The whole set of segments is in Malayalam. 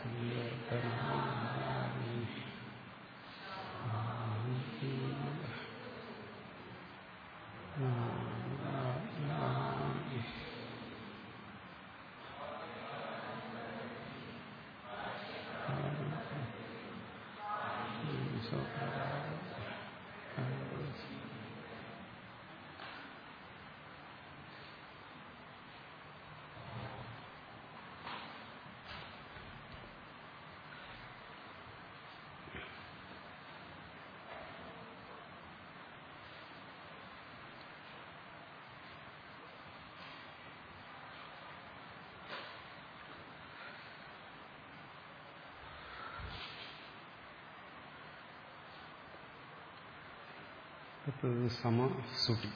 അടുത്തത് സമസുടി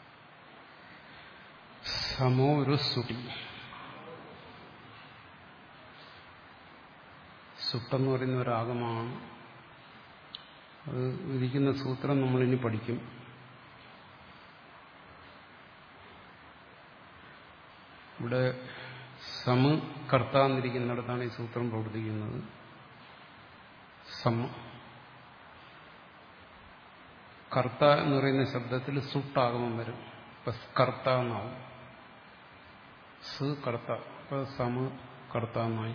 സമോ ഒരു സുടി സുട്ടെന്ന് പറയുന്ന ഒരാഗമാണ് അത് വിധിക്കുന്ന സൂത്രം നമ്മളിനി പഠിക്കും ഇവിടെ സമ കർത്താന്നിരിക്കുന്നിടത്താണ് ഈ സൂത്രം പ്രവർത്തിക്കുന്നത് സമ കർത്ത എന്ന് പറയുന്ന ശബ്ദത്തിൽ സുട്ടാഗമം വരും ഇപ്പൊ കർത്ത എന്നാവും സ് കർത്ത ഇപ്പൊ സമ കർത്ത എന്നായി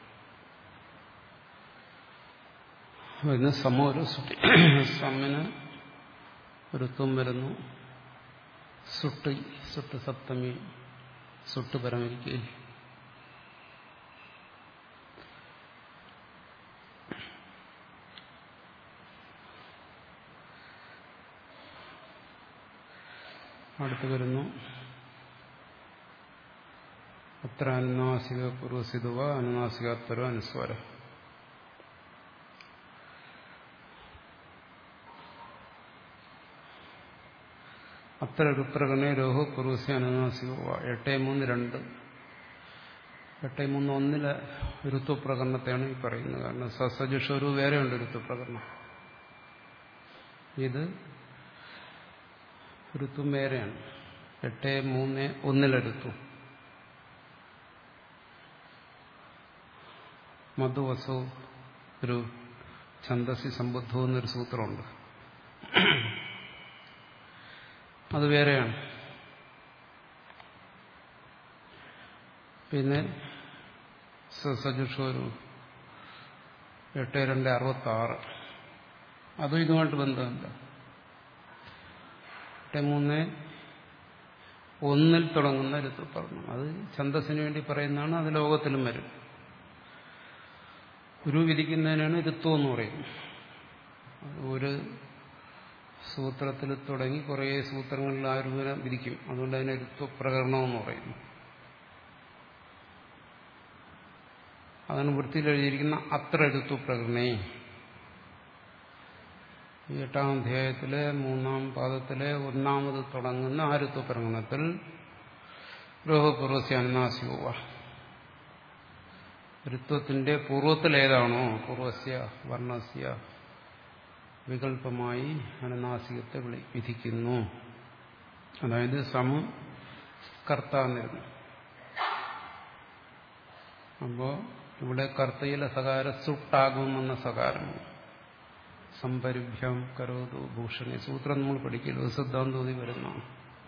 ഇന്ന് സമ ഒരു സുട്ടി സമ്മിന് ഒരുത്വം വരുന്നു സുട്ട് സുട്ട് സപ്തമി സുട്ട് പരമിരിക്കെ അടുത്ത് വരുന്നു അത്ര അനുനാസിക പൂർവസിതുവ അനുനാസികാത്പര അനുസ്വര അത്ര രുപ്രകണേ രോഹോ പൂർവസ്യ അനുനാസിക എട്ടേ മൂന്ന് രണ്ട് എട്ടേ മൂന്ന് ഒന്നിലെ ഋത്വപ്രകരണത്തെയാണ് ഈ പറയുന്നത് കാരണം സസജുഷോരു വേറെയുണ്ട് ഋത്വപ്രകരണം ഇത് ഋത്വം വേറെയാണ് എട്ട് മൂന്ന് ഒന്നിലെടുത്തു മധുവസോ ഒരു ഛന്ദസി സംബുദ്ധോ എന്നൊരു സൂത്രമുണ്ട് അത് വേറെയാണ് പിന്നെ സജുഷോരു എട്ട് രണ്ട് അറുപത്തി ആറ് അതും ഇതുമായിട്ട് ബന്ധമില്ല എട്ട് മൂന്ന് ഒന്നിൽ തുടങ്ങുന്ന ഋതു പറഞ്ഞു അത് ഛന്തസ്സിന് വേണ്ടി പറയുന്നതാണ് അത് ലോകത്തിലും വരും ഗുരു വിധിക്കുന്നതിനാണ് ഋത്വം എന്ന് പറയുന്നത് ഒരു സൂത്രത്തിൽ തുടങ്ങി കുറേ സൂത്രങ്ങളിൽ ആ രൂപം വിധിക്കും അതുകൊണ്ട് അതിനെ ഋത്വപ്രകരണം എന്ന് പറയുന്നു അതാണ് വൃത്തിയിൽ എഴുതിയിരിക്കുന്ന അത്ര ഋത്വപ്രകരണേ ഈ എട്ടാം അധ്യായത്തിലെ മൂന്നാം പാദത്തിലെ ഒന്നാമത് തുടങ്ങുന്ന ആ ഋത്വപ്രകടനത്തിൽ രോഹപൂർവസ്യ അനുനാസിക ഋത്വത്തിന്റെ പൂർവ്വത്തിൽ ഏതാണോ പൂർവസ്യ വർണ്ണസ്യ വികല്പമായി അനുനാസികത്തെ വിളി വിധിക്കുന്നു അതായത് സമ കർത്താന്നിരുന്നു അപ്പോ ഇവിടെ കർത്തയിലെ സകാരം സുട്ടാകുമെന്ന സകാരമാണ് സംപരിഭ്യം കരോതു ഭൂഷണി സൂത്രം നമ്മൾ പഠിക്കല്ലോ സിദ്ധാന്തോതി വരുന്നതാണ്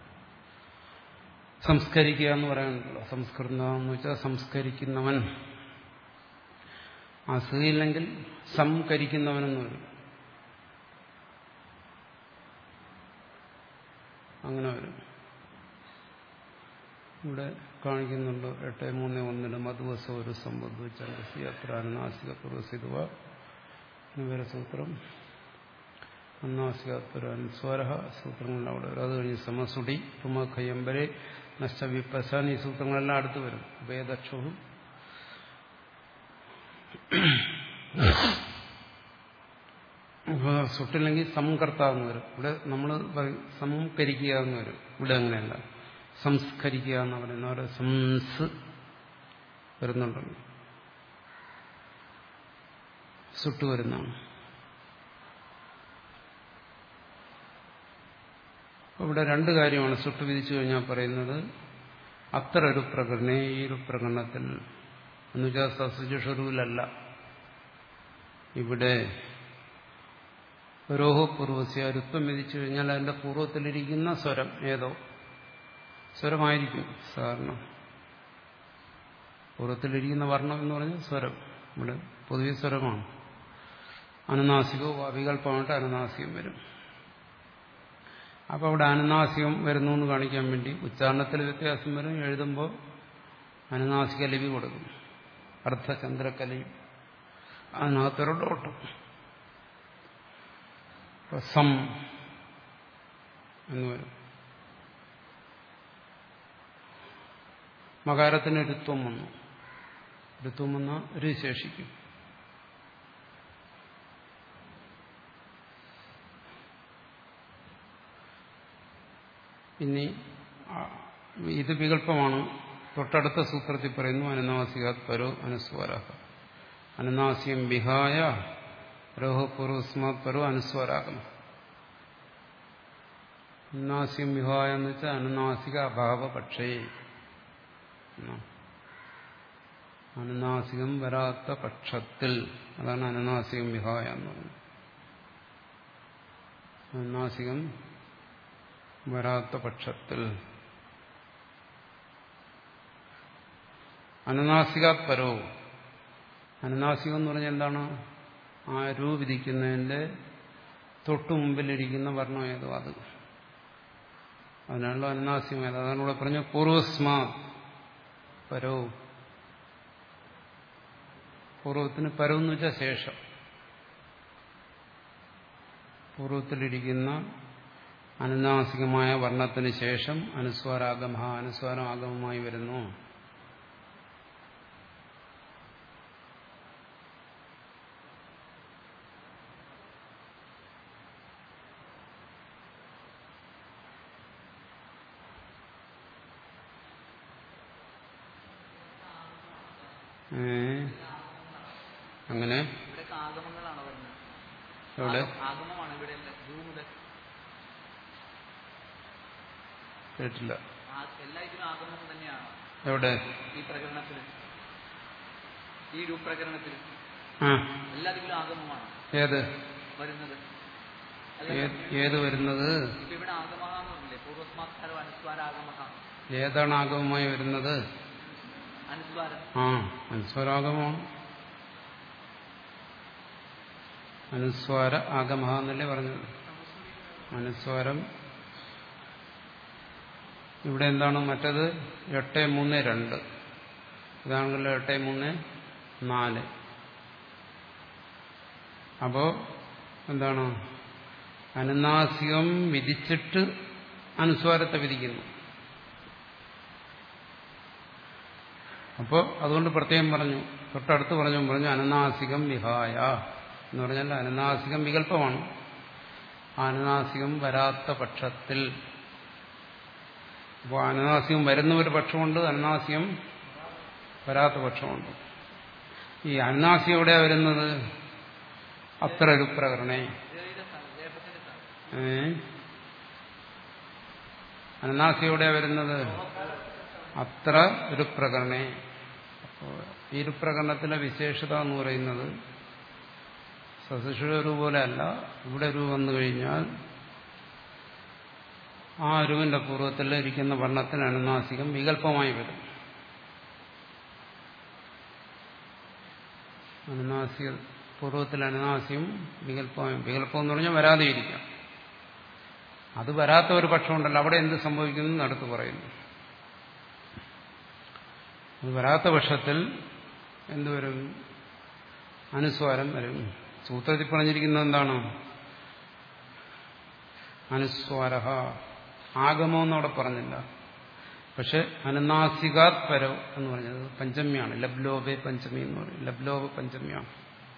സംസ്കരിക്കുക എന്ന് പറയാനുണ്ടല്ലോ സംസ്കൃത എന്ന് വെച്ചാൽ സംസ്കരിക്കുന്നവൻ അസുഖയില്ലെങ്കിൽ സംകരിക്കുന്നവനെന്ന് വരും അങ്ങനെ വരും ഇവിടെ കാണിക്കുന്നുണ്ട് എട്ട് മൂന്ന് ഒന്നിന് മധുവസ ഒരു സമ്പദ് ചന്ദ്രസി അത്ര അനുനാസിക പൂർവസിതുവ ഇവരെ സൂത്രം അന്നാസികാത്പരാൻ സ്വരഹ സൂത്രങ്ങളിൽ അവിടെ വരും അത് കഴിഞ്ഞ് സമസുടി തുമഖയമ്പരെ നഷ്ടവിപ്പസാൻ ഈ സൂത്രങ്ങളെല്ലാം അടുത്ത് വരും വേദക്ഷവും സുട്ടില്ലെങ്കിൽ സംകർത്താന്ന് വരും ഇവിടെ നമ്മൾ പറയും സംകരിക്കുക എന്ന് വരും ഇവിടെ അങ്ങനെയല്ല സംസ്കരിക്കുക എന്ന് പറയുന്ന അവിടെ സംസ് വരുന്നുണ്ടല്ലോ സുട്ട് വരുന്നതാണ് ഇവിടെ രണ്ട് കാര്യമാണ് സുട്ട് വിധിച്ചു കഴിഞ്ഞാൽ പറയുന്നത് അത്ര ഒരു പ്രകടനെ ഈ ഒരു പ്രകടനത്തിൽ എന്നുവെച്ചാൽ സസ്യഷുരുവിലല്ല ഇവിടെ രോഹ പൂർവസ്യ രുത്വം വിധിച്ചു കഴിഞ്ഞാൽ അതിന്റെ പൂർവ്വത്തിലിരിക്കുന്ന സ്വരം ഏതോ സ്വരമായിരിക്കും സാധാരണ പൂർവ്വത്തിലിരിക്കുന്ന വർണ്ണം എന്ന് പറഞ്ഞാൽ സ്വരം ഇവിടെ പൊതുവെ സ്വരമാണ് അനുനാസികവും അവികല്പമായിട്ട് അനുനാസികം വരും അപ്പോൾ അവിടെ അനുനാസികം വരുന്നു എന്ന് കാണിക്കാൻ വേണ്ടി ഉച്ചാരണത്തിൽ വ്യത്യാസം വരും എഴുതുമ്പോൾ അനുനാസിക ലിപി കൊടുക്കും അർദ്ധചന്ദ്രക്കലയും അതിനകത്തൊരു ഡോട്ടും സം എന്ന് വരും മകാരത്തിന് രുത്വം വന്നു രുത്വം വന്ന ഒരു ശേഷിക്കും ഇനി ഇത് വികല്പമാണ് തൊട്ടടുത്ത സൂത്രത്തിൽ പറയുന്നു അനുനാസികാത് പരോ അനുസ്വര അനുനാസികം വിഹായ രോഹപൂർവസ്മാത് പരോ അനുസ്വരാഗം അനുനാസികം വിഹായ എന്ന് വെച്ചാൽ അനുനാസിക അഭാവ പക്ഷേ അനുനാസികം വരാത്ത പക്ഷത്തിൽ അതാണ് അനുനാസികം വിഹായ എന്ന് പറയുന്നത് അനുനാസികം വരാത്ത പക്ഷത്തിൽ അനുനാസികാത് പരോ അനുനാസികം എന്ന് പറഞ്ഞാൽ എന്താണ് ആ രൂ വിധിക്കുന്നതിന്റെ തൊട്ടു മുമ്പിലിരിക്കുന്ന വർണ്ണം ഏതോ അത് അതിനാണല്ലോ അനുനാസികം ഏത് അതാണ് ഇവിടെ പറഞ്ഞ പൂർവസ്മാ പരോ പൂർവത്തിന് പരോ എന്ന് വെച്ചാൽ ശേഷം പൂർവത്തിലിരിക്കുന്ന അനുനാസികമായ വർണ്ണത്തിന് ശേഷം അനുസ്വാരാഗമ അനുസ്വാരം ആഗമമായി വരുന്നു അങ്ങനെ ഇവിടെയൊക്കെ ആഗമങ്ങളാണ് വരുന്നത് എവിടെ ആഗമമാണ് ഇവിടെ ജൂ മുതൽ കേട്ടില്ല ആ- എല്ലാ ഇതിനും ആഗമം തന്നെയാണ് എവിടെ ഈ പ്രകരണത്തിൽ ഈ രൂപപ്രകരണത്തിൽ ആ എല്ലാത്തിലും ആഗമമാണ് ഏത് വരുന്നത് ഏ- ഏത് വരുന്നത് ഇപ്പൊ ഇവിടെ ആഗമഹ എന്ന് പറഞ്ഞില്ലേ പൂർവസ്മാക്കാരോ അനുസ്വാരാഗമഹ ഏതാണ് ആഗമമായി വരുന്നത് അനുസ്വാരം ആ അനുസ്വരാഗമമാണ് അനുസ്വാര ആഗമ എന്നല്ലേ പറഞ്ഞത് അനുസ്വാരം ഇവിടെ എന്താണ് മറ്റത് എട്ട് മൂന്ന് രണ്ട് ഇതാണല്ലോ എട്ട് മൂന്ന് നാല് അപ്പോ എന്താണ് അനുനാസികം വിധിച്ചിട്ട് അനുസ്വാരത്തെ വിധിക്കുന്നു അപ്പോൾ അതുകൊണ്ട് പ്രത്യേകം പറഞ്ഞു തൊട്ടടുത്ത് പറഞ്ഞു പറഞ്ഞു അനുനാസികം വിഹായ എന്ന് പറഞ്ഞാൽ അനുനാസികം വികല്പമാണ് ആ അനുനാസികം വരാത്ത പക്ഷത്തിൽ അപ്പോൾ അനുനാസികം വരുന്ന ഒരു പക്ഷമുണ്ട് അനുനാസികം വരാത്ത പക്ഷമുണ്ട് ഈ അനുനാസികം എവിടെയാ വരുന്നത് അത്ര ഒരു പ്രകരണേ ജയയുടെ സ്ഥാനം ജയപത്തിന്റെ സ്ഥാനം ഏ അനുനാസികം എവിടെയാ വരുന്നത് അത്ര ഒരു പ്രകരണേ അപ്പോൾ ഈ ഒരു പ്രകരണത്തിലെ വിശേഷത എന്ന് പറയുന്നത് സശിഷുരു പോലെ അല്ല ഇവിടെ ഒരു വന്നു കഴിഞ്ഞാൽ ആ അരുവിന്റെ പൂർവ്വത്തിൽ ഇരിക്കുന്ന വർണ്ണത്തിന് അനുനാസികം വികല്പമായി വരും അനുനാസിക പൂർവ്വത്തിൽ അനുനാസികം വികല്പമായി വികല്പം എന്ന് പറഞ്ഞാൽ വരാതെ ഇരിക്കാം അത് വരാത്ത ഒരു പക്ഷമുണ്ടല്ലോ അവിടെ എന്ത് സംഭവിക്കുന്നു എന്ന് അടുത്ത് പറയുന്നു അത് വരാത്ത പക്ഷത്തിൽ എന്തുവരും അനുസ്വാരം വരും സൂത്രത്തിൽ പറഞ്ഞിരിക്കുന്നത് എന്താണ് അനുസ്വാര ആഗമോ എന്നവിടെ പറഞ്ഞില്ല പക്ഷെ അനുനാസികാത് പരവ് എന്ന് പറഞ്ഞത് പഞ്ചമിയാണ് ലബ്ലോബെ പഞ്ചമി എന്ന് പറയും ലബ്ലോബ പഞ്ചമിയാണ്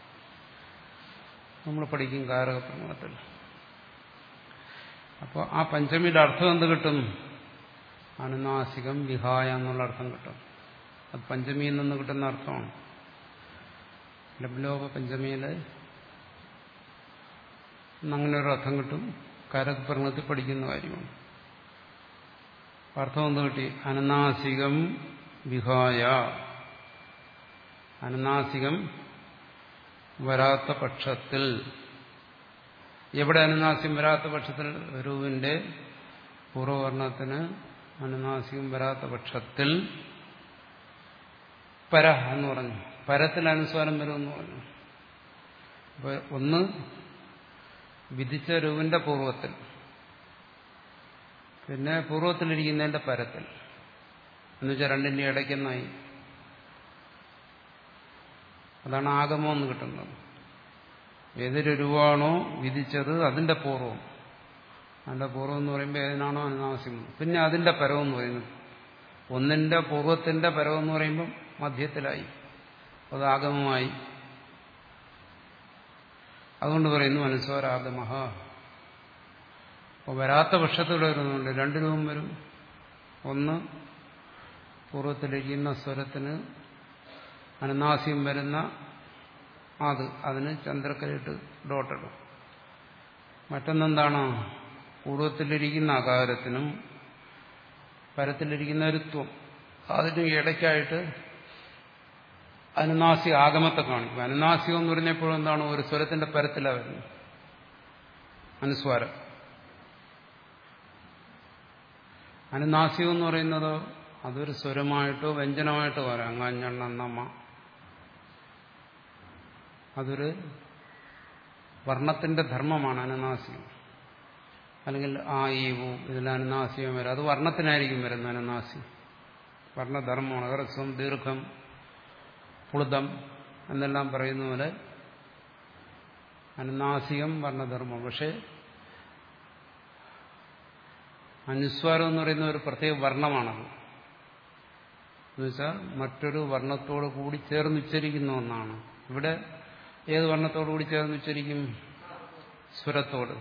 നമ്മൾ പഠിക്കും കാരക പ്രമാണത്തിൽ അപ്പോൾ ആ പഞ്ചമിയുടെ അർത്ഥം എന്ത് കിട്ടും അനുനാസികം വിഹായ എന്നുള്ള അർത്ഥം കിട്ടും അത് പഞ്ചമിയിൽ നിന്ന് കിട്ടുന്ന അർത്ഥമാണ് ലബ്ലോക പഞ്ചമിയിൽ അങ്ങനെ ഒരു അർത്ഥം കിട്ടും കാരകപ്രണത്തിൽ പഠിക്കുന്ന കാര്യമാണ് അർത്ഥം എന്ത് കിട്ടി അനുനാസികം വിഹായ അനുനാസികം വരാത്ത പക്ഷത്തിൽ എവിടെ അനുനാസ്യം വരാത്ത പക്ഷത്തിൽ രൂവിന്റെ പൂർവവർണ്ണത്തിന് അനുനാസികം വരാത്ത പക്ഷത്തിൽ പര എന്ന് പറഞ്ഞു പരത്തിൽ അനുസ്വാരം വരുമെന്ന് പറഞ്ഞു അപ്പൊ ഒന്ന് വിധിച്ച രൂവിന്റെ പൂർവത്തിൽ പിന്നെ പൂർവത്തിലിരിക്കുന്നതിന്റെ പരത്തിൽ എന്നുവെച്ചാൽ രണ്ടിന്റെ ഇടയ്ക്കെന്നായി അതാണ് ആഗമം എന്ന് കിട്ടുന്നത് ഏതൊരു രൂപമാണോ വിധിച്ചത് അതിന്റെ പൂർവം അതിന്റെ പൂർവം എന്ന് പറയുമ്പോൾ ഏതിനാണോ അനുനാസ്യം പിന്നെ അതിന്റെ പരവം എന്ന് പറയുന്നത് ഒന്നിന്റെ പൂർവത്തിന്റെ പരവം എന്ന് പറയുമ്പോൾ മധ്യത്തിലായി അത് ആഗമമായി അതുകൊണ്ട് പറയുന്നു അനുസ്വരാഗമഹ അപ്പോൾ വരാത്ത പക്ഷത്തിൽ വരുന്നുണ്ട് രണ്ടു രൂപം വരും ഒന്ന് പൂർവ്വത്തിലിരിക്കുന്ന സ്വരത്തിന് അനുനാസ്യം വരുന്ന അത് അതിന് ചന്ദ്രക്കലിട്ട് ഡോട്ടിടും മറ്റൊന്നെന്താണ് പൂർവ്വത്തിലിരിക്കുന്ന അകാരത്തിനും പരത്തിലിരിക്കുന്ന ഒരുത്വം അതിന് ഇടയ്ക്കായിട്ട് അനുനാസി ആഗമത്തെ കാണിക്കും അനുനാസികം എന്ന് പറഞ്ഞപ്പോഴും എന്താണ് ഒരു സ്വരത്തിന്റെ പരത്തിലാണ് വരുന്നത് അനുസ്വാരം അനുനാസികം എന്ന് പറയുന്നത് അതൊരു സ്വരമായിട്ടോ വ്യഞ്ജനമായിട്ടോ വരാം അങ്ങാഞ്ഞണ്ണമ്മ അതൊരു വർണ്ണത്തിന്റെ ധർമ്മമാണ് അനുനാസികം അല്ലെങ്കിൽ ആ ഈ ഊ ഇതിൽ അനുനാസികം വരും അത് വർണ്ണത്തിനായിരിക്കും വരുന്നത് അനുനാസികം വർണ്ണധർമ്മമാണ് ഹ്രസ്വം ദീർഘം പുളുതം എന്നെല്ലാം പറയുന്ന പോലെ അനുനാസികം വർണ്ണധർമ്മം പക്ഷെ അനുസ്വാരം എന്ന് പറയുന്ന ഒരു പ്രത്യേക വർണ്ണമാണത് എന്നുവെച്ചാൽ മറ്റൊരു വർണ്ണത്തോട് കൂടി ചേർന്ന് ഉച്ചരിക്കുന്ന ഒന്നാണ് ഇവിടെ ഏത് വർണ്ണത്തോടു കൂടി ചേർന്ന് ഉച്ചരിക്കും സ്വരത്തോട്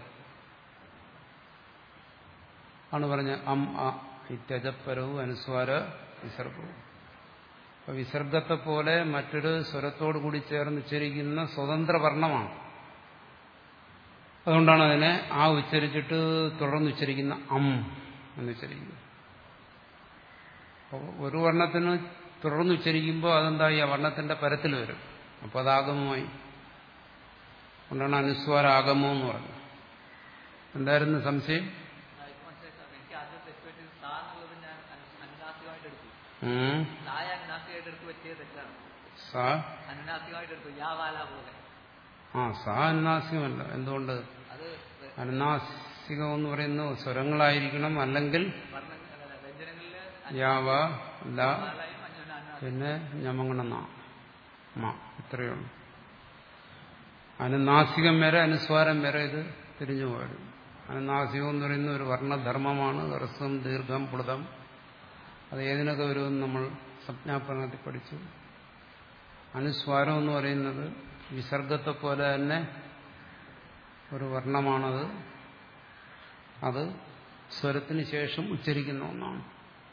ആണ് പറഞ്ഞ അം അ ഇത്യജപ്പരവും അനുസ്വാര വിസർഗവും അപ്പൊ വിസർഗത്തെ പോലെ മറ്റൊരു സ്വരത്തോടു കൂടി ചേർന്ന് ഉച്ചരിക്കുന്ന സ്വതന്ത്ര വർണ്ണമാണ് അതുകൊണ്ടാണ് അതിനെ ആ ഉച്ചരിച്ചിട്ട് തുടർന്ന് ഉച്ചരിക്കുന്ന അം എന്ന് ഉച്ചരിക്കുന്നത് അപ്പോൾ ഒരു വർണ്ണത്തിന് തുടർന്ന് ഉച്ചരിക്കുമ്പോൾ അതെന്തായി ആ വർണ്ണത്തിന്റെ പരത്തിൽ വരും അപ്പോൾ അത് ആഗമമായി അതുകൊണ്ടാണ് അനുസ്വാര ആഗമം എന്ന് പറഞ്ഞത് എന്തായിരുന്നു സംശയം ഇപ്പൊ മനസ്സിലായി സാർ എനിക്ക് ആദ്യം തെറ്റുപറ്റിയത് സാ എന്നുള്ളത് ഞാൻ അനു- അനുനാസികമായിട്ട് എടുത്തു ഉം. സായ അനുനാസികമായിട്ട് എടുത്ത് പറ്റിയത് തെറ്റാണ് സാ അനുനാസികമായിട്ട് എടുത്തു യാ വാല പോലെ ആ സാ അനുനാസികമല്ല എന്തുകൊണ്ട് അത് അനുനാസികം എന്ന് പറയുന്നത് സ്വരങ്ങളായിരിക്കണം അല്ലെങ്കിൽ വർണ്ണ അല്ല, വ്യഞ്ജനങ്ങളില് യാവ ല വാലായും അന്യോന്യ അനുനാസികം പിന്നെ ഞമങ്ങണ മ ഇത്രയേ ഉള്ളൂ അനുനാസികം വരെ അനുസ്വാരം വരെ ഇത് തിരിഞ്ഞു പോരും അനുനാസികം എന്ന് പറയുന്ന ഒരു വർണ്ണധർമ്മമാണ് ഹ്രസ്വം ദീർഘം പ്ലുതം അത് ഏതിനൊക്കെ വരുമെന്ന് നമ്മൾ സംജ്ഞാപനത്തിൽ പഠിച്ചു അനുസ്വാരം എന്ന് പറയുന്നത് വിസർഗത്തെ പോലെ തന്നെ ഒരു വർണ്ണമാണത് അത് സ്വരത്തിന് ശേഷം ഉച്ചരിക്കുന്ന ഒന്നാണ്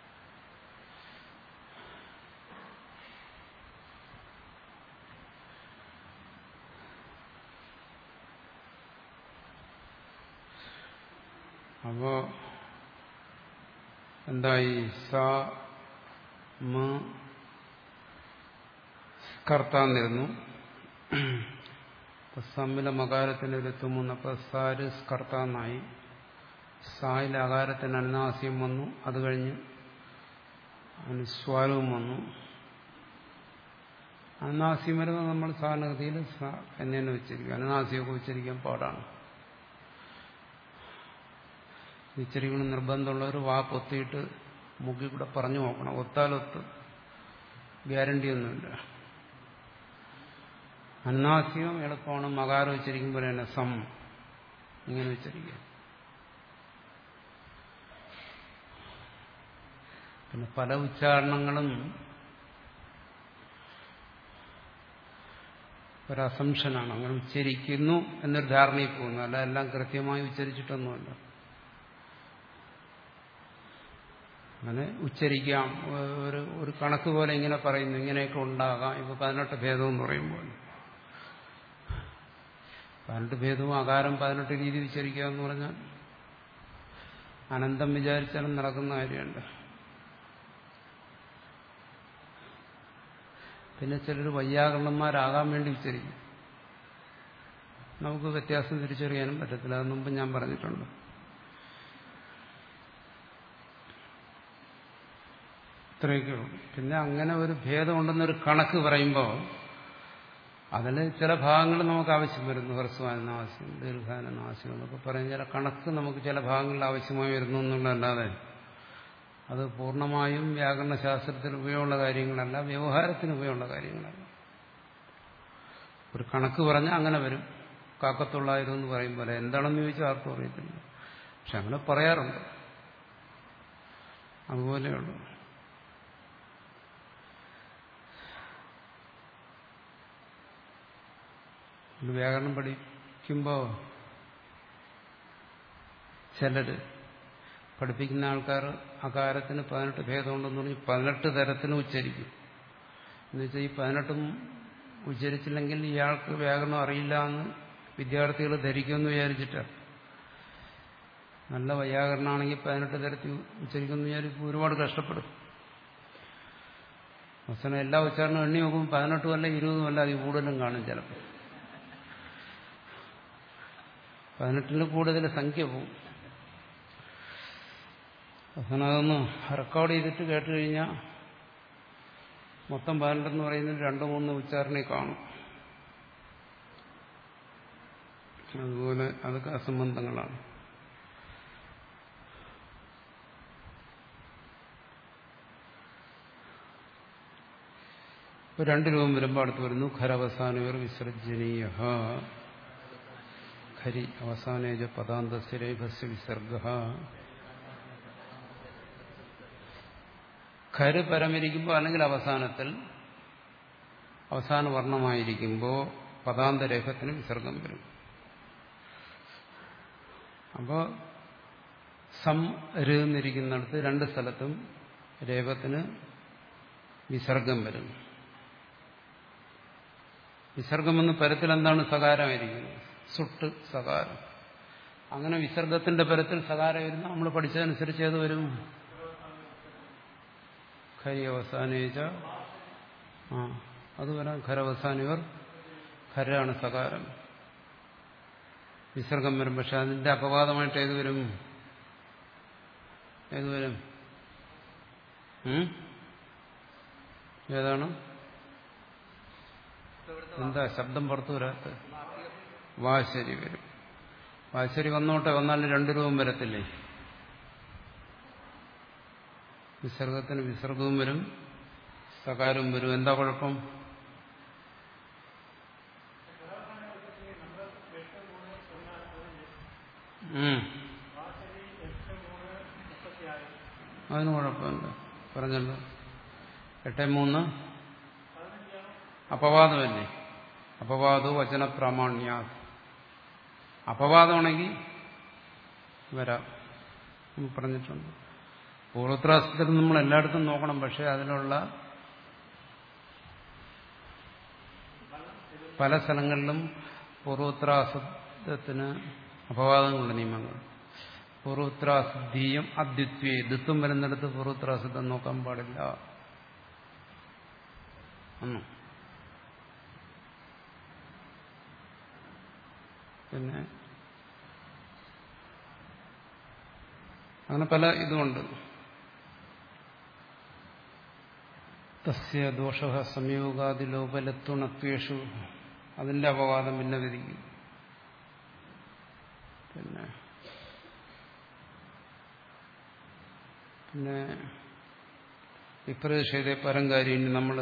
അപ്പോ എന്തായി സ മ സ്കർത്താന്നിരുന്നു അപ്പൊ സമ്മിലെ മകാരത്തിന് ഒരു തുമ്മുന്നപ്പോ സാര് സ്കർത്താന്നായി സായിലെ അകാരത്തിന് അനുനാസ്യം വന്നു അത് കഴിഞ്ഞ് അനുസ്വാരവും വന്നു അനുനാസ്യം വരുമ്പോൾ നമ്മൾ സാധാരണഗതിയിൽ സ എന്ന് തന്നെ ഉച്ചരിക്കും അനുനാസ്യമൊക്കെ ഉച്ചരിക്കാൻ പാടാണ് ഉച്ചരിക്കണം നിർബന്ധമുള്ളവർ വാ പൊത്തിയിട്ട് മുക്കി കൂടെ പറഞ്ഞു നോക്കണം ഒത്താലൊത്ത് ഗ്യാരണ്ടി ഒന്നുമില്ല അനുനാസികം എളുപ്പമാണ് മകാരം ഉച്ചരിക്കുമ്പോൾ തന്നെ സം ഇങ്ങനെ ഉച്ചരിക്കുക പിന്നെ പല ഉച്ചാരണങ്ങളും ഒരു അസംഷനാണ് അങ്ങനെ ഉച്ചരിക്കുന്നു എന്നൊരു ധാരണയിൽ പോകുന്നു അല്ല എല്ലാം കൃത്യമായി ഉച്ചരിച്ചിട്ടൊന്നുമല്ല അങ്ങനെ ഉച്ചരിക്കാം ഒരു ഒരു കണക്ക് പോലെ ഇങ്ങനെ പറയുന്നു ഇങ്ങനെയൊക്കെ ഉണ്ടാകാം ഇപ്പൊ പതിനെട്ട് ഭേദം എന്ന് പറയുമ്പോൾ പതിനെട്ട് ഭേദവും അകാരം പതിനെട്ട് രീതി ഉച്ചരിക്കുക എന്ന് പറഞ്ഞാൽ അനന്തം വിചാരിച്ചാലും നടക്കുന്ന കാര്യമുണ്ട് പിന്നെ ചിലർ വൈയാകരണന്മാരാകാൻ വേണ്ടി ഉച്ചരിക്കും നമുക്ക് വ്യത്യാസം തിരിച്ചറിയാനും പറ്റത്തില്ല അത് മുമ്പ് ഞാൻ പറഞ്ഞിട്ടുണ്ട് ഇത്രയൊക്കെ ഉള്ളൂ പിന്നെ അങ്ങനെ ഒരു ഭേദമുണ്ടെന്നൊരു കണക്ക് പറയുമ്പോൾ അതിൽ ചില ഭാഗങ്ങൾ നമുക്ക് ആവശ്യം വരുന്നു ഹ്രസ്വാന ആവശ്യം ദീർഘാന ആവശ്യം എന്നൊക്കെ പറയും ചില കണക്ക് നമുക്ക് ചില ഭാഗങ്ങളിൽ ആവശ്യമായി വരുന്നു എന്നുള്ളതല്ലാതെ അത് പൂർണ്ണമായും വ്യാകരണ ശാസ്ത്രത്തിൽ ഉപയോഗമുള്ള കാര്യങ്ങളല്ല വ്യവഹാരത്തിന് ഉപയോഗമുള്ള കാര്യങ്ങളല്ല ഒരു കണക്ക് പറഞ്ഞാൽ അങ്ങനെ വരും കാക്കത്തൊള്ളായിരം എന്ന് പറയും പോലെ എന്താണെന്ന് ചോദിച്ചാൽ ആർക്കും അറിയത്തില്ല പക്ഷെ അങ്ങനെ പറയാറുണ്ട് അതുപോലെയുള്ളൂ ഒരു വ്യാകരണം പഠിക്കുമ്പോൾ ചിലര് പഠിപ്പിക്കുന്ന ആൾക്കാർ അകാരത്തിന് പതിനെട്ട് ഭേദമുണ്ടെന്ന് പറഞ്ഞ് പതിനെട്ട് തരത്തിന് ഉച്ചരിക്കും എന്നുവെച്ചാൽ ഈ പതിനെട്ടും ഉച്ചരിച്ചില്ലെങ്കിൽ ഇയാൾക്ക് വ്യാകരണം അറിയില്ല എന്ന് വിദ്യാർത്ഥികൾ ധരിക്കുമെന്ന് വിചാരിച്ചിട്ടാണ് നല്ല വൈയാകരണമാണെങ്കിൽ പതിനെട്ട് തരത്തിൽ ഉച്ചരിക്കുമെന്ന് വിചാരിക്കും ഒരുപാട് കഷ്ടപ്പെടും അവസാനം എല്ലാ ഉച്ചാരണവും എണ്ണി നോക്കുമ്പോൾ പതിനെട്ടും അല്ല ഇരുപതും അല്ല അതിൽ കൂടുതലും കാണും ചിലപ്പോൾ പതിനെട്ടിന് കൂടുതൽ സംഖ്യ പോവും അവസാനം അതൊന്ന് റെക്കോർഡ് ചെയ്തിട്ട് കേട്ട് കഴിഞ്ഞാൽ മൊത്തം പതിനെട്ടെന്ന് പറയുന്നത് രണ്ട് മൂന്ന് ഉച്ചാരണേ കാണും അതുപോലെ അതൊക്കെ അസംബന്ധങ്ങളാണ് ഇപ്പൊ രണ്ട് രൂപം വരുമ്പോൾ അടുത്ത് വരുന്നു ഖരവസാനവർ വിസർജനീയ ഖരി അവസാനേജ പദാന്തസ്യ രേഖസ്യ വിസർഗ ഖര് പരമിരിക്കുമ്പോൾ അല്ലെങ്കിൽ അവസാനത്തിൽ അവസാന വർണ്ണമായിരിക്കുമ്പോൾ പദാന്തരേഖത്തിന് വിസർഗം വരും അപ്പോൾ സം എന്നിരിക്കുന്നിടത്ത് രണ്ട് സ്ഥലത്തും രേഖത്തിന് വിസർഗം വരും വിസർഗമെന്ന് പരത്തിൽ എന്താണ് സകാരമായിരിക്കുന്നത് സുട്ട് സകാരം അങ്ങനെ വിസർഗത്തിന്റെ പരത്തിൽ സകാരം വരുന്ന നമ്മൾ പഠിച്ചതനുസരിച്ച് ഏത് വരും ഖരി അവസാനേച്ച ആ അത് വരാം ഖരവസാനിവർ ഖരാണ് സകാരം വിസർഗം വരും പക്ഷെ അതിന്റെ അപവാദമായിട്ട് ഏത് വരും ഏത് വരും ഏതാണ് എന്താ ശബ്ദം പുറത്തു വരാത്ത വാശരി വരും വാശരി വന്നോട്ടെ വന്നാലും രണ്ടു രൂപം വരത്തില്ലേ വിസർഗത്തിന് വിസർഗവും വരും സകാരവും വരും എന്താ കുഴപ്പം അതിന് കുഴപ്പമില്ല പറഞ്ഞല്ലോ എട്ട് മൂന്ന് അപവാദമല്ലേ അപവാദോ വചന പ്രാമാണ്യ അപവാദമാണെങ്കിൽ വരാം പറഞ്ഞിട്ടുണ്ട് പൂർവത്രാസത്തിൽ നമ്മൾ എല്ലായിടത്തും നോക്കണം പക്ഷെ അതിലുള്ള പല സ്ഥലങ്ങളിലും പൂർവത്രാസത്തിന് അപവാദങ്ങളുള്ള നിയമങ്ങൾ പൂർവത്രാസിദ്ധീയം അദ്വിത്വേ ദിത്വം വരുന്നിടത്ത് പൂർവത്രാസിദ്ധം നോക്കാൻ പാടില്ല ഒന്നും പിന്നെ അങ്ങനെ പല ഇതുമുണ്ട് തസ്യ ദോഷ സംയോഗാദിലോപലത്വണത്വേഷു അതിന്റെ അപവാദം പിന്നെ വിധിക്കും പിന്നെ പിന്നെ വിപ്രതിഷേധ പരങ്കാരിന് നമ്മൾ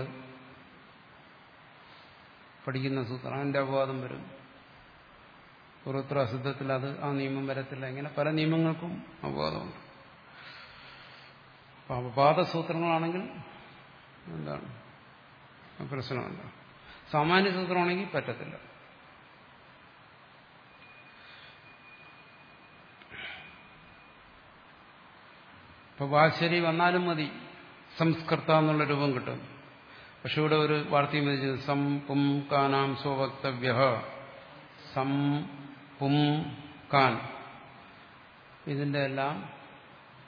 പഠിക്കുന്ന സൂത്രം അതിന്റെ അപവാദം വരും പൂർവത്രാസിദ്ധത്തിൽ അത് ആ നിയമം വരത്തില്ല ഇങ്ങനെ പല നിയമങ്ങൾക്കും അപവാദമുണ്ട് അപ്പൊ അപവാദ സൂത്രങ്ങളാണെങ്കിൽ എന്താണ് പ്രശ്നമല്ല സാമാന്യ സൂത്രമാണെങ്കിൽ പറ്റത്തില്ല ഇപ്പൊ വാശരി വന്നാലും മതി സംസ്കൃത എന്നുള്ള രൂപം കിട്ടും പക്ഷെ ഇവിടെ ഒരു വാർത്തയും വെച്ചത് സം പും കാനാം സ്വവക്തവ്യ സം പും കാൻ ഇതിന്റെ എല്ലാം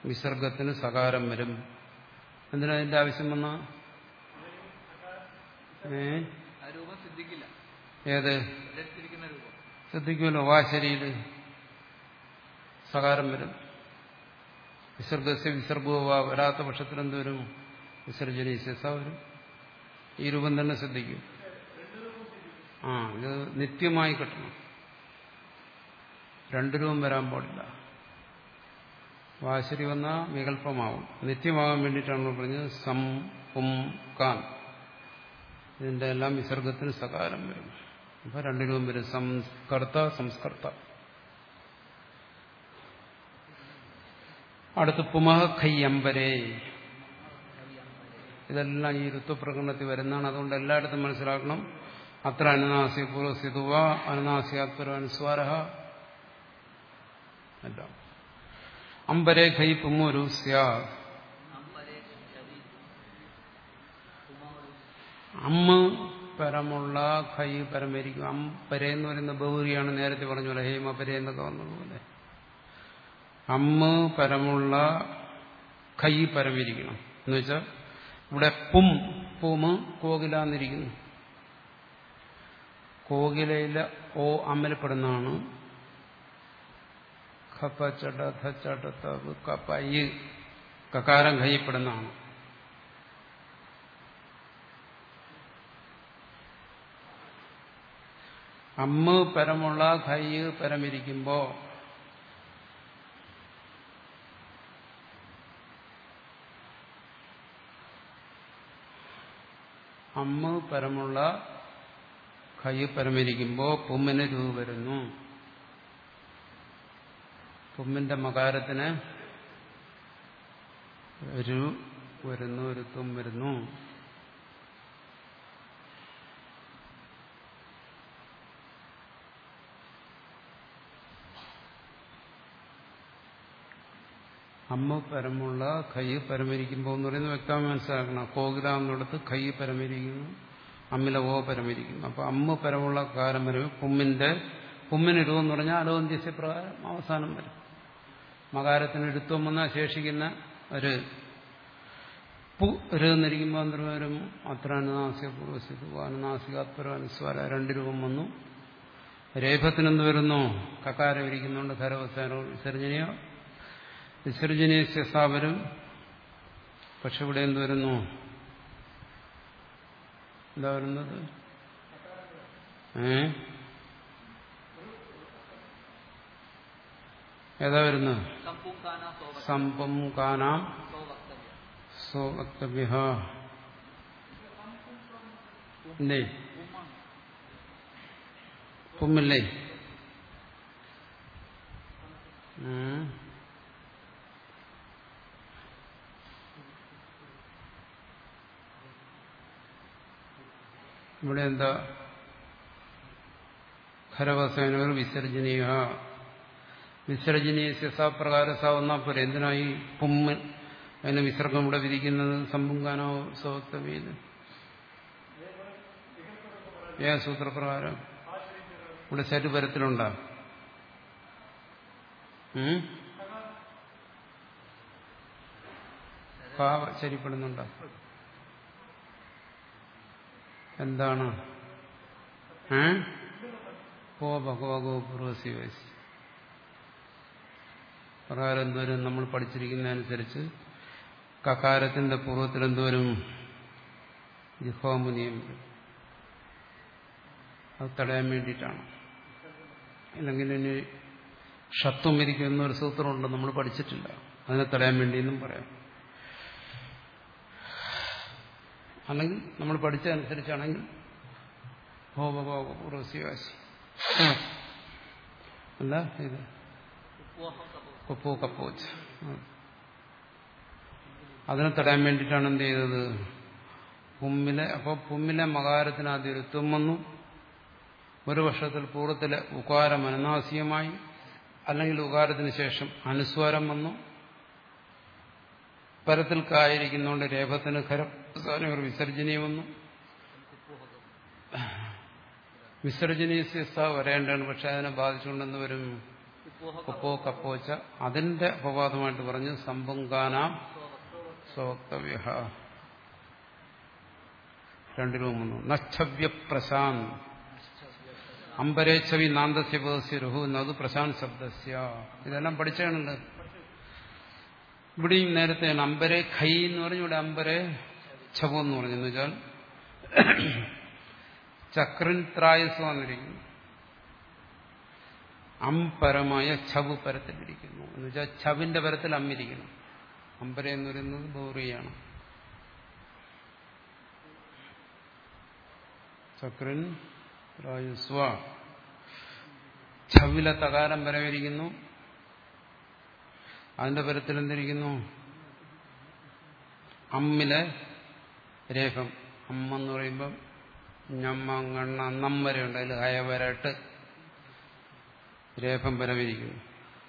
വിസർഗത്തിന് സകാരം വരും എന്തിനാ ഇതിന്റെ ആവശ്യം വന്ന ഏ ആ രൂപം സിദ്ധിക്കില്ല ഏത് ധരിച്ചിരിക്കുന്ന രൂപം ശ്രദ്ധിക്കുമല്ലോ വാശരിയിൽ സകാരം വരും വിസർഗസ്യ വിസർഗോ വാ വരാത്ത പക്ഷത്തിൽ എന്ത് വരും വിസർജനി ശസ വരും ഈ രൂപം തന്നെ ശ്രദ്ധിക്കും ആ ഇത് നിത്യമായി കിട്ടണം രണ്ടു രൂപം വരാൻ പാടില്ല വാശരി വന്നാൽ വികല്പമാവും നിത്യമാകാൻ വേണ്ടിയിട്ടാണ് നമ്മൾ പറഞ്ഞത് സം പും കാൻ ഇതിന്റെ എല്ലാം വിസർഗത്തിന് സകാരം വരും അപ്പൊ രണ്ടു രൂപം വരും സംസ്കർത്ത സംസ്കർത്ത അടുത്ത് പുമഹ ഖയ്യമ്പരേ ഇതെല്ലാം ഈ ഋതുപ്രകടനത്തിൽ വരുന്നതാണ് അതുകൊണ്ട് എല്ലായിടത്തും മനസ്സിലാക്കണം അത്ര അനുനാസിക പൂർവ്വസിതുവ അനുനാസികാത്പര അനുസ്വാര എല്ലാം അമ്പരേ ഖൈ പുമൊരു സ്യാ അമ്പരെ ശരി അമ്മ പരമുള്ള ഖൈ പരമരിക്കും അമ്പരെ എന്ന് പറയുന്ന ബഹുരിയാണ് നേരത്തെ പറഞ്ഞ പോലെ ഹേമ പരെ എന്നൊക്കെ വന്നതുപോലെ അമ്മ പരമുള്ള ഖൈ പരമിരിക്കണം എന്ന് വെച്ചാൽ ഇവിടെ പും പൂമ് കോകിലാന്നിരിക്കുന്നു കോകിലയിലെ ഓ അമ്മലപ്പെടുന്നതാണ് ഖപ്പ ചട ധ ചട തവ് കപ്പ ഈ കകാരം ഖയ്യപ്പെടുന്നതാണ് അമ്മ പരമുള്ള ഖൈ പരമിരിക്കുമ്പോ അമ്മ പരമുള്ള ഖൈ പരമിരിക്കുമ്പോ പുമ്മിന് രൂ വരുന്നു പുമ്മിന്റെ മകാരത്തിന് രു വരുന്നു രുത്വം വരുന്നു അമ്മ പരമുള്ള കൈ പരമരിക്കുമ്പോൾ എന്ന് പറയുന്നത് വ്യക്തമായി മനസ്സിലാക്കണം കോകില എന്നിടത്ത് കൈ പരമരിക്കുന്നു അമ്മില ഓ പരമരിക്കുന്നു അപ്പൊ അമ്മ പരമുള്ള കാലം വരും പുമ്മിന്റെ പുമ്മിന് രൂപം എന്ന് പറഞ്ഞാൽ അലോന്ത്യസ്യ പ്രകാരം അവസാനം വരും മകാരത്തിന് എടുത്വം വന്നാൽ ശേഷിക്കുന്ന ഒരു പു എന്നിരിക്കുമ്പോൾ എന്ത് വരും അത്ര അനുനാസിക പൂർവ്വസിതു അനുനാസികാത്പരം അനുസ്വാര രണ്ട് രൂപം വന്നു രേഖത്തിനെന്ത് വരുന്നു കക്കാരം ഇരിക്കുന്നുണ്ട് ഖരവസാനോ വിസർജനയോ വിസർജനീയ ശസാവരും പക്ഷെ ഇവിടെ എന്ത് വരുന്നു എന്താ വരുന്നത് ഏ ഏതാ വരുന്നത് സംപൂക്കാന സോവ സംപം കാനാം സോ വക്തവ്യ സോ വക്തവ്യ ഇല്ലേ ഉമ്മാണ് പുമ്മില്ലേ ഉം. ഇവിടെ എന്താ ഖരവസേനകൾ വിസർജനീയ വിസർജനീയ സപ്രകാര സ വന്നാൽ പോരെ എന്തിനായി പുമ്മ് അതിന് വിസർഗം ഇവിടെ വിധിക്കുന്നത് സമ്പുങ്കാനോ സ്വക്തവീത് ഏ സൂത്രപ്രകാരം ഇവിടെ ശരി പരത്തിലുണ്ടാ ഉം? ഭാവ ശരിപ്പെടുന്നുണ്ടോ എന്താണ് ഏ ഓ ഭഗവഗോ പൂർവസി വയസ്സ് പ്രകാരം എന്തോരും നമ്മൾ പഠിച്ചിരിക്കുന്നതനുസരിച്ച് കകാരത്തിന്റെ പൂർവ്വത്തിൽ എന്തോരും ജിഹോമുനിയം വരും അത് തടയാൻ വേണ്ടിയിട്ടാണ് അല്ലെങ്കിൽ ഇനി ഷത്വം ഇരിക്കും എന്നൊരു സൂത്രമുണ്ട് നമ്മൾ പഠിച്ചിട്ടില്ല അതിനെ തടയാൻ വേണ്ടിയെന്നും പറയാം അല്ലെങ്കിൽ നമ്മൾ പഠിച്ചതനുസരിച്ചാണെങ്കിൽ ഭോഗഭോഗപൂർവശിവാശി അല്ല ഇത് ഉപ്പോഹം സപോ കൊപ്പോ കപ്പോച്ച് അതിനെ തടയാൻ വേണ്ടിയിട്ടാണ് എന്ത് ചെയ്തത് പുമ്മിലെ അപ്പോൾ പുമ്മിലെ മകാരത്തിന് ആദ്യം ഒരു തും വന്നു ഒരു വർഷത്തിൽ പൂർവ്വത്തിലെ ഉകാരം അനനാസികമായി അല്ലെങ്കിൽ ഉകാരത്തിന് ശേഷം അനുസ്വാരം വന്നു പരത്തിൽ കായിരിക്കുന്നതുകൊണ്ട് രേഖത്തിന് ഖരം ഒരു വിസർജനീയം വന്നു വിസർജനീയ വരേണ്ടതാണ് പക്ഷെ അതിനെ ബാധിച്ചുകൊണ്ടെന്ന് വരും ഉപ്പോഹ കൊപ്പോ കപ്പോച്ച അതിന്റെ അപവാദമായിട്ട് പറഞ്ഞു സംപുങ്കാനാം സോ വക്തവ്യ സ്വക്തവ്യ രണ്ടിലും വന്നു നച്ഛവ്യ പ്രശാന്ത് അമ്പരേച്ഛവി നാന്തസ്യ പദസ്യ രുഹു എന്നത് പ്രശാന്ത് ശബ്ദസ്യ ഇതെല്ലാം പഠിച്ചാണല്ലോ ഇവിടെയും നേരത്തെയാണ് അമ്പരെ ഖൈ എന്ന് പറഞ്ഞു ഇവിടെ അമ്പരെ ഛവു എന്ന് പറഞ്ഞു എന്ന് വെച്ചാൽ ചക്രൻ ത്രായസ് വന്നിരിക്കുന്നു അംപരമായ ഛവ് പരത്തിലിരിക്കുന്നു എന്ന് വെച്ചാൽ ഛവിന്റെ പരത്തിൽ അമ്മിരിക്കണം അമ്പര എന്ന് പറയുന്നത് ബൗറിയാണ് ചക്രൻ ത്രായുസ്വ ഛവിലെ തകാരം പരമിരിക്കുന്നു അതിന്റെ പരത്തിൽ എന്തിരിക്കുന്നു അമ്മിലെ രേഖം അമ്മ എന്ന് പറയുമ്പം ഞമ്മ ഗണ്ണ അന്നം വരെയുണ്ട് അതിൽ ഹയ വരട്ട് രേഖം പരമിരിക്കുന്നു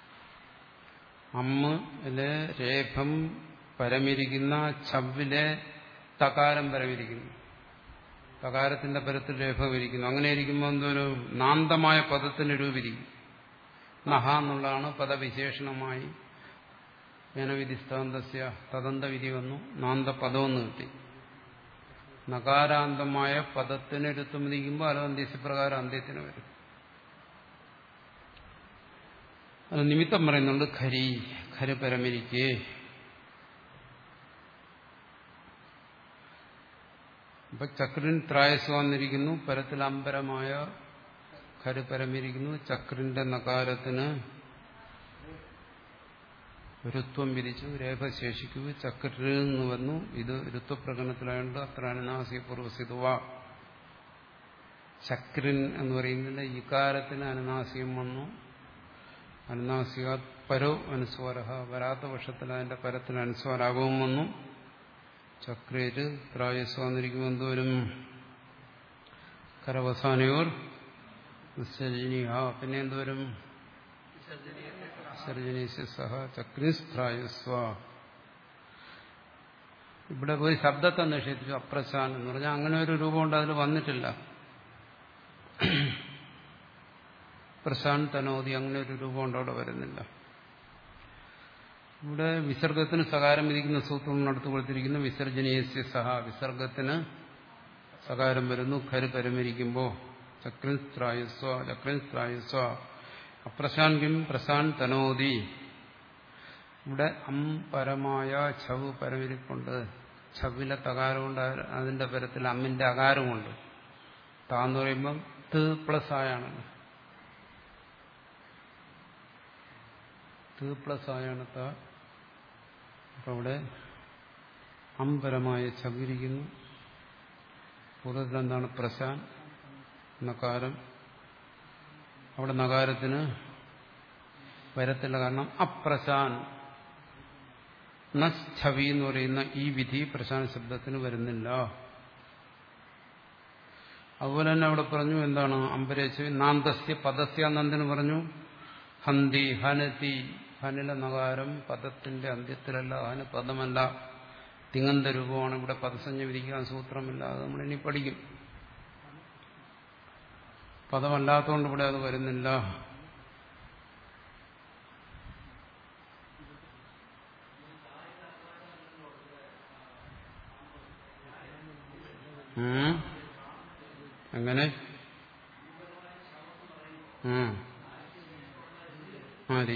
അമ്മിലെ രേഖം പരമിരിക്കുന്ന ചവ്വിലെ തകാരം പരമിരിക്കുന്നു തകാരത്തിന്റെ പരത്തിൽ രേഖ വിരിക്കുന്നു അങ്ങനെ ഇരിക്കുമ്പോൾ എന്തൊരു നാന്തമായ പദത്തിന് രൂപിരിക്കും നഹ എന്നുള്ളതാണ് പദവിശേഷണമായി ജനവിധിസ്ഥാന്തസ്യ തദന്തവിധി വന്നു നാന്തപദമെന്ന് കിട്ടി നകാരാന്തമായ പദത്തിന് രുത്തം വിധിക്കുമ്പോൾ അലവന്ത്യസ്യപ്രകാരം അന്ത്യത്തിന് വരും അത് നിമിത്തം പറയുന്നുണ്ട് ഖരി ഖര് പരമിരിക്കേ ഇപ്പൊ ചക്രൻ ത്രായസ് വന്നിരിക്കുന്നു പരത്തിൽ അമ്പരമായ ഖര് പരമിരിക്കുന്നു ചക്രന്റെ നകാരത്തിന് ഋത്വം വിരിച്ചു രേഖ ശേഷിക്കൂ ചക്രിൽ നിന്ന് വന്നു ഇത് ഋത്വപ്രകടനത്തിലായതുകൊണ്ട് അത്ര അനുനാസിക പൂർവ്വസിതുവ ചക്രൻ എന്ന് പറയുന്നതിന്റെ ഇകാരത്തിന് അനുനാസികം വന്നു അനുനാസിക പരോ അനുസ്വാര വരാത്ത പക്ഷത്തിൽ അതിന്റെ പരത്തിന് അനുസ്വാരാകവും വന്നു ചക്രേര് പ്രായസ് വന്നിരിക്കും എന്തോരും കരവസാനയോർ വിസർജനീയ പിന്നെ എന്തോരും വിസർജനീയ സഹ ചക്രിസ്ത്രായസ്വ ഇവിടെ പോയി ശബ്ദത്തെ നിഷേധിച്ചു അപ്രശാൻ എന്ന് പറഞ്ഞാൽ അങ്ങനെ ഒരു രൂപമുണ്ട് അതിൽ വന്നിട്ടില്ല പ്രശാന്ത് തനോദി അങ്ങനെ ഒരു രൂപമുണ്ട് അവിടെ വരുന്നില്ല ഇവിടെ വിസർഗത്തിന് സകാരം വിധിക്കുന്ന സൂത്രം നടത്തു കൊടുത്തിരിക്കുന്ന വിസർജനീയസ്യ സഹ വിസർഗത്തിന് സകാരം വരുന്നു ഖര് പരമരിക്കുമ്പോൾ ചക്രൻ സ്ത്രായസ്വ ചക്രൻ സ്ത്രായസ്വ അപ്രശാന്തിം പ്രശാൻ തനോദി ഇവിടെ അം പരമായ ഛവ് പരമിരിപ്പുണ്ട് ഛവിലെ തകാരമുണ്ട് അതിന്റെ പരത്തിൽ അമ്മിന്റെ അകാരമുണ്ട് താന്ന് പറയുമ്പം ത് പ്ലസ് ആയാണ് ത് പ്ലസ് ആയാണ് ത അപ്പൊ അവിടെ അമ്പരമായ ഛവിരിക്കുന്നു പൂർവ്വത്തിൽ എന്താണ് പ്രശാൻ നകാരം അവിടെ നകാരത്തിന് വരത്തില്ല കാരണം അപ്രശാൻ നവി എന്ന് പറയുന്ന ഈ വിധി പ്രശാൻ ശബ്ദത്തിന് വരുന്നില്ല അതുപോലെ തന്നെ അവിടെ പറഞ്ഞു എന്താണ് അമ്പരേശ് നാന്തസ്യ പദസ്യ നന്ദിന് പറഞ്ഞു ഹന്തി ഹനതി ഹനില നകാരം പദത്തിന്റെ അന്ത്യത്തിലല്ല ഹന് പദമല്ല തിങ്ങന്ത രൂപമാണ് ഇവിടെ പദസഞ്ജ വിധിക്കാൻ സൂത്രമില്ല അത് നമ്മൾ ഇനി പഠിക്കും പദമല്ലാത്തതുകൊണ്ട് ഇവിടെ അത് വരുന്നില്ല എങ്ങനെ ആരി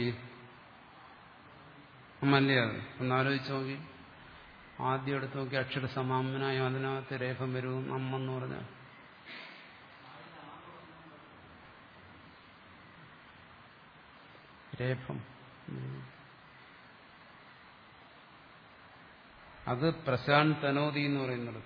അമ്മല്ലേ അത് ഒന്നാലോചിച്ച് നോക്കി ആദ്യം എടുത്ത് നോക്കി അക്ഷര സമാമനായ അതിനകത്ത് രേഖം വരും അമ്മെന്ന് പറഞ്ഞ രേഖം അത് പ്രശാന്ത് തനോദി എന്ന് പറയുന്നത്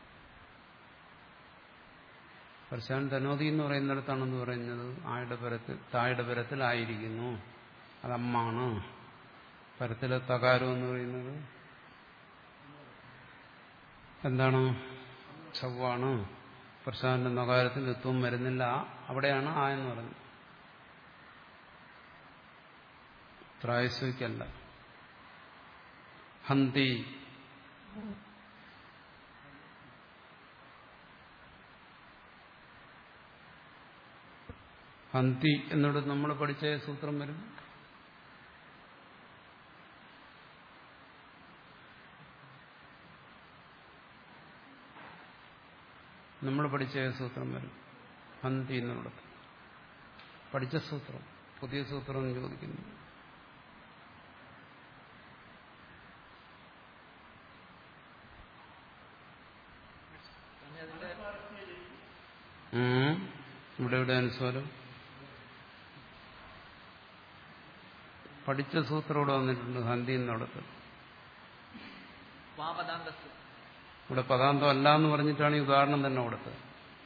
പ്രശാന്ത് തനോദി എന്ന് പറയുന്നിടത്താണെന്ന് പറയുന്നത് ആയുടെ പരത്തിൽ തായുടെ പരത്തിലായിരിക്കുന്നു അതമ്മാണ് പരത്തിലെ തകാരം എന്ന് പറയുന്നത് എന്താണ് ചൊവ്വാണ് പ്രശാന്ത നകാരത്തിൽ ഋത്വം വരുന്നില്ല അവിടെയാണ് ആ എന്ന് പറയുന്നത് ത്രായസ്വയ്ക്കല്ല ഹന്തി ഹന്തി എന്നോട് നമ്മൾ പഠിച്ച സൂത്രം വരും നമ്മൾ പഠിച്ച ഏത് സൂത്രം വരും ഹന്തി എന്നുള്ളത് പഠിച്ച സൂത്രം പുതിയ സൂത്രം എന്ന് ചോദിക്കുന്നു സ്വാമി അതിന്റെ ഉം. ഇവിടെ ഇവിടെ അനുസ്വാരം പഠിച്ച സൂത്രം ഇവിടെ വന്നിട്ടുണ്ട് ഹന്തി എന്നുള്ളത് വാപദാന്തസ് ഇവിടെ പദാന്തം അല്ല എന്ന് പറഞ്ഞിട്ടാണ് ഈ ഉദാഹരണം തന്നെ കൊടുത്തത്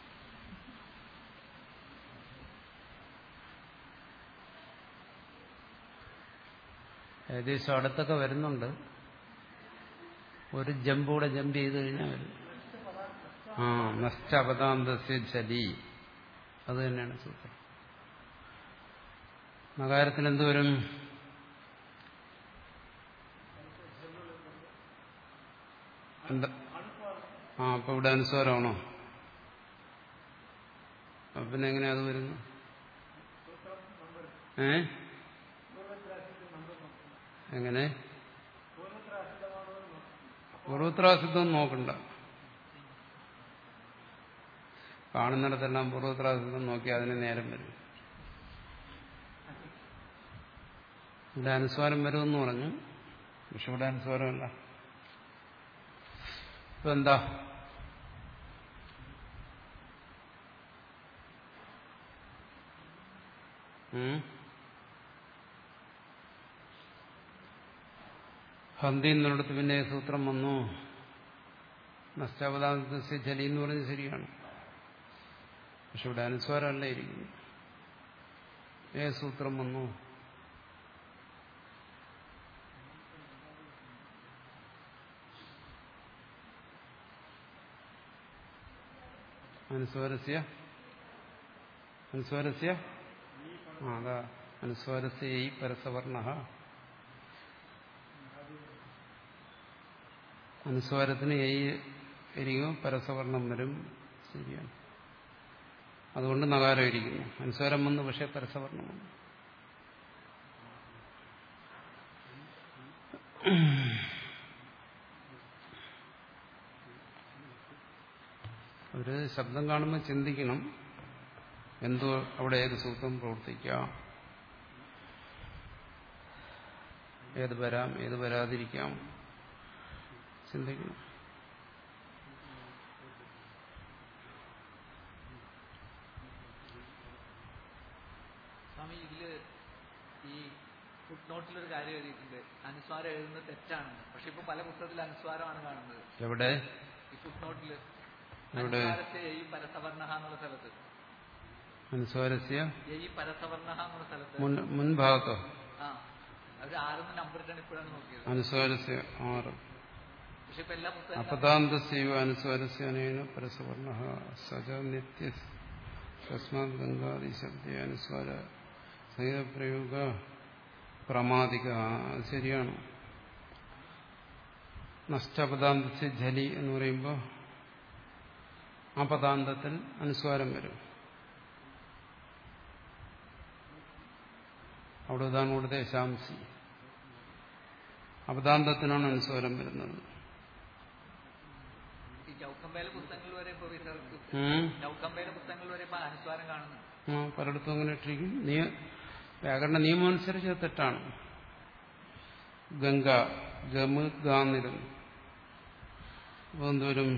ഏകദേശം അടുത്തൊക്കെ വരുന്നുണ്ട് ഒരു ജമ്പ് കൂടെ ജമ്പ് ചെയ്ത് കഴിഞ്ഞാൽ വരും ആ നഷ്ടപദാന്തസ്യ ജലി അത് തന്നെയാണ് സൂത്രം നഗാരത്തിന് എന്ത് വരും എന്താ ആ അപ്പൊ ഇവിടെ അനുസ്വാരമാണോ അപ്പൊ പിന്നെ എങ്ങനെയാ അത് വരുന്നു ഏ എങ്ങനെ പൂർവത്രാസിദ്ധം നോക്കണ്ട കാണുന്നിടത്തെല്ലാം പൂർവത്രാസിദ്ധം നോക്കി അതിന് നേരം വരും ഇവിടെ അനുസ്വാരം വരുമെന്ന് പറഞ്ഞു പക്ഷെ ഇവിടെ അനുസ്വാരമല്ല ഇപ്പൊ എന്താ ഉം? ഹന്തി എന്നിടത്ത് പിന്നെ സൂത്രം വന്നു നഷ്ടാവതാന്തസ്യ ജലി എന്ന് പറഞ്ഞത് ശരിയാണ് പക്ഷെ ഇവിടെ അനുസ്വാരമല്ല ഇരിക്കുന്നു ഏ സൂത്രം വന്നു അനുസ്വാരസ്യ അനുസ്വാരസ്യ ആ അതാ അനുസ്വാരസ്യ ഈ പരസവർണ അനുസ്വാരത്തിന് ഈ ഇരിക്കും പരസവർണം വരും ശരിയാണ് അതുകൊണ്ട് നഗാരം ഇരിക്കുന്നു അനുസ്വാരം വന്നു പക്ഷെ പരസവർണം വന്നു ഒരു ശബ്ദം കാണുമ്പോൾ ചിന്തിക്കണം എന്തോ അവിടെ ഏത് സൂത്രം പ്രവർത്തിക്കാം ഏത് വരാം ഏത് വരാതിരിക്കാം ചിന്തിക്കണം സ്വാമി ഇതില് ഈ ഫുട് നോട്ടിലൊരു കാര്യം എഴുതിയിട്ടുണ്ട് അനുസ്വാരം എഴുതുന്നത് തെറ്റാണ് പക്ഷെ ഇപ്പൊ പല പുസ്തകത്തിൽ അനുസ്വാരമാണ് കാണുന്നത് എവിടെ ഈ ഫുട് നോട്ടില് എവിടെ? അനുസ്വാരത്തെ ഈ പരസവർണ എന്നുള്ള സ്ഥലത്ത് അനുസ്വാരസ്യ ഈ പരസവർണ എന്നുള്ള സ്ഥലത്ത് മുൻ മുൻഭാഗത്തോ ആ അവര് ആറെന്ന് നമ്പർ ഇട്ടാണ് ഇപ്പോഴാണ് നോക്കിയത് അനുസ്വാരസ്യ ആറ് പക്ഷെ ഇപ്പൊ എല്ലാ പുസ്തകങ്ങളും അപദാന്തസ്യവ അനുസ്വാരസ്യ അനേന പരസവർണ സജ നിത്യ തസ്മാത് ഗംഗാദി ശബ്ദ അനുസ്വാര സംഗീതപ്രയോഗ പ്രമാദിക അത് ശരിയാണ് നഷ്ടപദാന്തസ്യ ജലി എന്ന് പറയുമ്പോൾ ആ പദാന്തത്തിൽ അനുസ്വാരം വരും അവിടെ ഉദാഹരണം കൊടുത്ത ശാംസി അപദാന്തത്തിനാണ് അനുസ്വാരം വരുന്നത് ഈ ചൗക്കമ്പയിലെ പുസ്തകങ്ങൾ വരെ ഇപ്പൊ വിസർഗ് ഉം. ചൗക്കമ്പയിലെ പുസ്തകങ്ങൾ വരെ ഇപ്പൊ അനുസ്വാരം കാണുന്നുണ്ട് ആ പലയിടത്തും അങ്ങനെ ഇട്ടിരിക്കും നിയ വ്യാകരണ നിയമം അനുസരിച്ച് അത് തെറ്റാണ് ഗംഗ ഗമ് ഗാന്നിരുന്നു അപ്പൊ എന്തോരും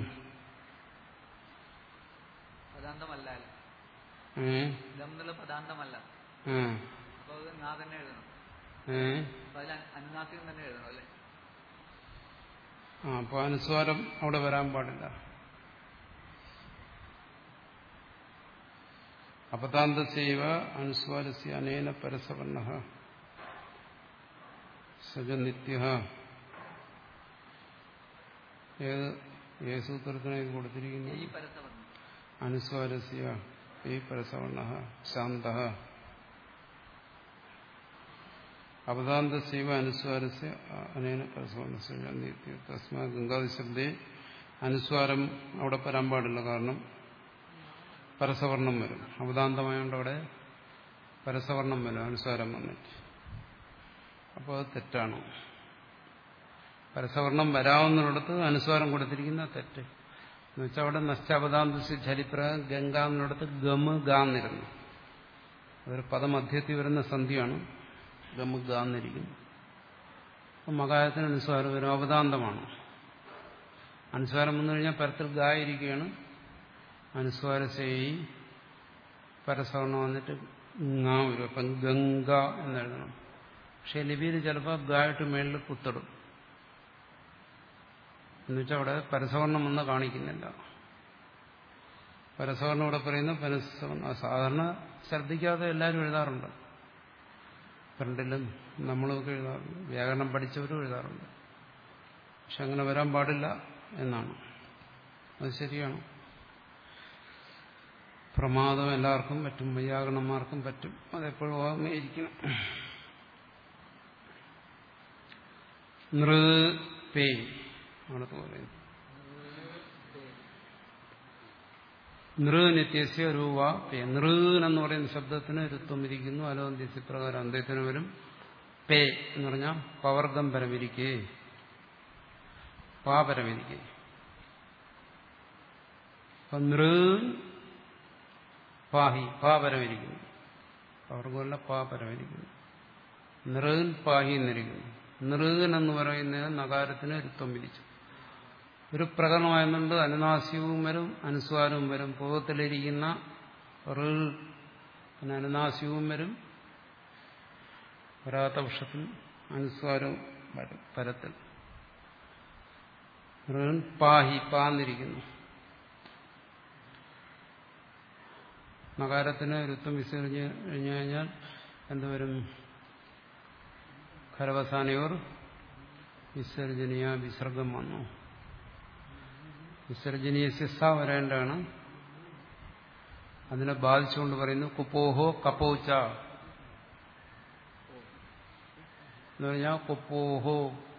പദാന്തമല്ല അല്ലേ ഏ ഇതം എന്നുള്ള പദാന്തമല്ല ആ അപ്പൊ അത് നാ തന്നെ എഴുതണം ഏ അപ്പൊ അതിൽ അനുനാസികം തന്നെ എഴുതണം അല്ലേ ആ അപ്പൊ അനുസ്വാരം അവിടെ വരാൻ പാടില്ല അപതാന്തസൈവ അനുസ്വാരസ്യ അനേന പരസവർണ സജ നിത്യ ഏത് ഏത് സൂത്രത്തിനാണ് ഇത് കൊടുത്തിരിക്കുന്നത് ഈ പരസവർണ്ണം അനുസ്വാരസ്യ ഈ പരസവർണ ശാന്ത അപദാന്തസൈവ അനുസ്വാരസ്യ അനേന പരസവർണ നിത്യ തസ്മാ ഗംഗാദി ശബ്ദേ അനുസ്വാരം അവിടെ വരാൻ പാടില്ല കാരണം പരസവർണം വരും അപദാന്തമായതുകൊണ്ട് അവിടെ പരസവർണം വരും അനുസ്വാരം വന്നിട്ട് അപ്പോൾ അത് തെറ്റാണ് പരസവർണം വരാവുന്നിടത്ത് അനുസ്വാരം കൊടുത്തിരിക്കുന്ന തെറ്റ് എന്നുവെച്ചാൽ അവിടെ നശ്ചാപതാന്തസ് ചരിപ്രകാരം ഗംഗ എന്നിടത്ത് ഗമ് ഗാന്നിരുന്നു അതൊരു പദമധ്യത്തിൽ വരുന്ന സന്ധിയാണ് ഗമ് ഗാന്നിരിക്കുന്നു അപ്പം മകായത്തിന് അനുസ്വാരം ഒരു അവതാന്തമാണ് അനുസ്വാരം വന്നു കഴിഞ്ഞാൽ പരത്തിൽ ഗായിരിക്കുകയാണ് അനുസ്വാരശയി പരസവർണം വന്നിട്ട് ങാ വരും അപ്പം ഗംഗ എന്നെഴുതണം പക്ഷെ ലിപിയിൽ ചിലപ്പോൾ ഗായിട്ട് മേളിൽ കുത്തിടും എന്നുവെച്ചാൽ അവിടെ പരസവർണം വന്ന് കാണിക്കുന്നില്ല പരസവർണം ഇവിടെ പറയുന്ന പരസവർണം സാധാരണ ശ്രദ്ധിക്കാതെ എല്ലാവരും എഴുതാറുണ്ട് ഫ്രണ്ടിലും നമ്മളുമൊക്കെ എഴുതാറുണ്ട് വ്യാകരണം പഠിച്ചവരും എഴുതാറുണ്ട് പക്ഷെ അങ്ങനെ വരാൻ പാടില്ല എന്നാണ് അത് ശരിയാണ് പ്രമാദം എല്ലാവർക്കും പറ്റും വൈയാകരണന്മാർക്കും പറ്റും അതെപ്പോഴും ഓർമ്മയിരിക്കണം നൃപേ ആണ് പറയുന്നത് നൃനിത്യസ്യ രൂപ പേ നൃൻ എന്ന് പറയുന്ന ശബ്ദത്തിന് രുത്വം ഇരിക്കുന്നു അലോന്ത്യസ്യ പ്രകാരം അന്ത്യത്തിന് വരും പേ എന്ന് പറഞ്ഞാൽ പവർഗം പരമിരിക്കേ പാ പരമിരിക്കേ അപ്പൊ നൃ പാഹി പാ പരമിരിക്കുന്നു പവർഗമല്ല പാ പരമിരിക്കുന്നു നൃൻ പാഹി എന്നിരിക്കുന്നു നൃൻ എന്ന് പറയുന്നത് നഗാരത്തിന് രുത്വം വിധിച്ചു ഒരു പ്രകടനമായതുകൊണ്ട് അനുനാസ്യവും വരും അനുസ്വാരവും വരും പൂർവ്വത്തിലിരിക്കുന്ന ഋ പിന്നെ അനുനാസ്യവും വരും വരാത്ത പക്ഷത്തിൽ അനുസ്വാരവും വരും പരത്തിൽ ഋൺ പാഹി പാന്നിരിക്കുന്നു നഗാരത്തിന് രുത്വം വിസർജിച്ച് കഴിഞ്ഞു കഴിഞ്ഞാൽ എന്തുവരും ഖരവസാനയോർ വിസർജനീയ വിസർഗം വന്നു വിസർജനീയ സിസ വരേണ്ടതാണ് അതിനെ ബാധിച്ചുകൊണ്ട് പറയുന്നു കുപ്പോഹോ കപ്പോച്ച എന്ന് പറഞ്ഞാൽ കുപ്പോഹോ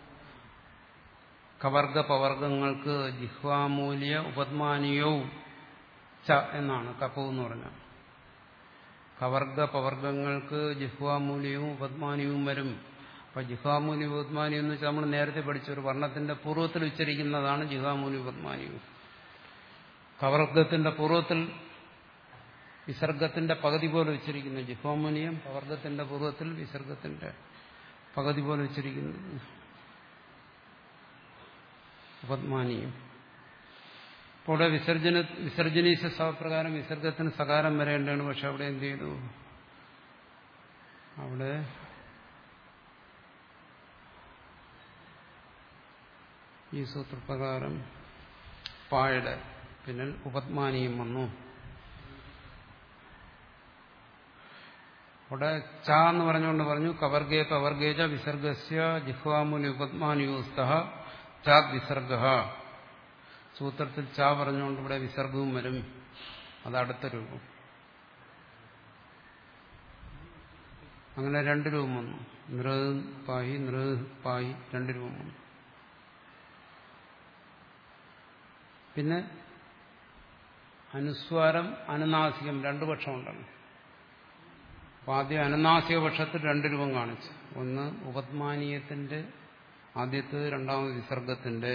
കവർഗ പവർഗങ്ങൾക്ക് ജിഹ്വാമൂല്യ ഉപത്മാനിയോ ച എന്നാണ് കപ്പു എന്ന് പറഞ്ഞാൽ കവർഗ പവർഗങ്ങൾക്ക് ജിഹ്വാമൂല്യവും ഉപത്മാനിയവും വരും അപ്പൊ ജിഹാമൂലി ഉപത്മാനി എന്ന് വെച്ചാൽ നമ്മൾ നേരത്തെ പഠിച്ച ഒരു വർണ്ണത്തിന്റെ പൂർവ്വത്തിൽ ഉച്ചരിക്കുന്നതാണ് ജിഹാമൂലി ഉപത്മാനിയും കവർഗത്തിന്റെ പൂർവ്വത്തിൽ വിസർഗത്തിന്റെ പകുതി പോലെ ഉച്ചരിക്കുന്ന ജിഹ്വാമൂലിയം കവർഗത്തിന്റെ പൂർവ്വത്തിൽ വിസർഗത്തിന്റെ പകുതി പോലെ ഉച്ചരിക്കുന്നു ഉപത്മാനിയും അപ്പോൾ ഇവിടെ വിസർജന വിസർജനീശ സഹപ്രകാരം വിസർഗത്തിന് സകാരം വരേണ്ടതാണ് പക്ഷെ അവിടെ എന്ത് ചെയ്തു അവിടെ ഈ സൂത്രപ്രകാരം പായുടെ പിന്നിൽ ഉപത്മാനിയും വന്നു അവിടെ ച എന്ന് പറഞ്ഞുകൊണ്ട് പറഞ്ഞു കവർഗേ പവർഗേജ വിസർഗസ്യ ജിഹ്വാമുനി ഉപത്മാനിയോസ്ത ചാത് വിസർഗ സൂത്രത്തിൽ ച പറഞ്ഞുകൊണ്ട് ഇവിടെ വിസർഗവും വരും അത് അടുത്ത രൂപം അങ്ങനെ രണ്ട് രൂപം വന്നു നൃ പാഹി നൃ പാഹി രണ്ട് രൂപം വന്നു പിന്നെ അനുസ്വാരം അനുനാസികം രണ്ടു പക്ഷമുണ്ടല്ലോ അപ്പൊ ആദ്യം അനുനാസിക പക്ഷത്തിൽ രണ്ട് രൂപം കാണിച്ചു ഒന്ന് ഉപത്മാനീയത്തിന്റെ ആദ്യത്തേത് രണ്ടാമത് വിസർഗത്തിന്റെ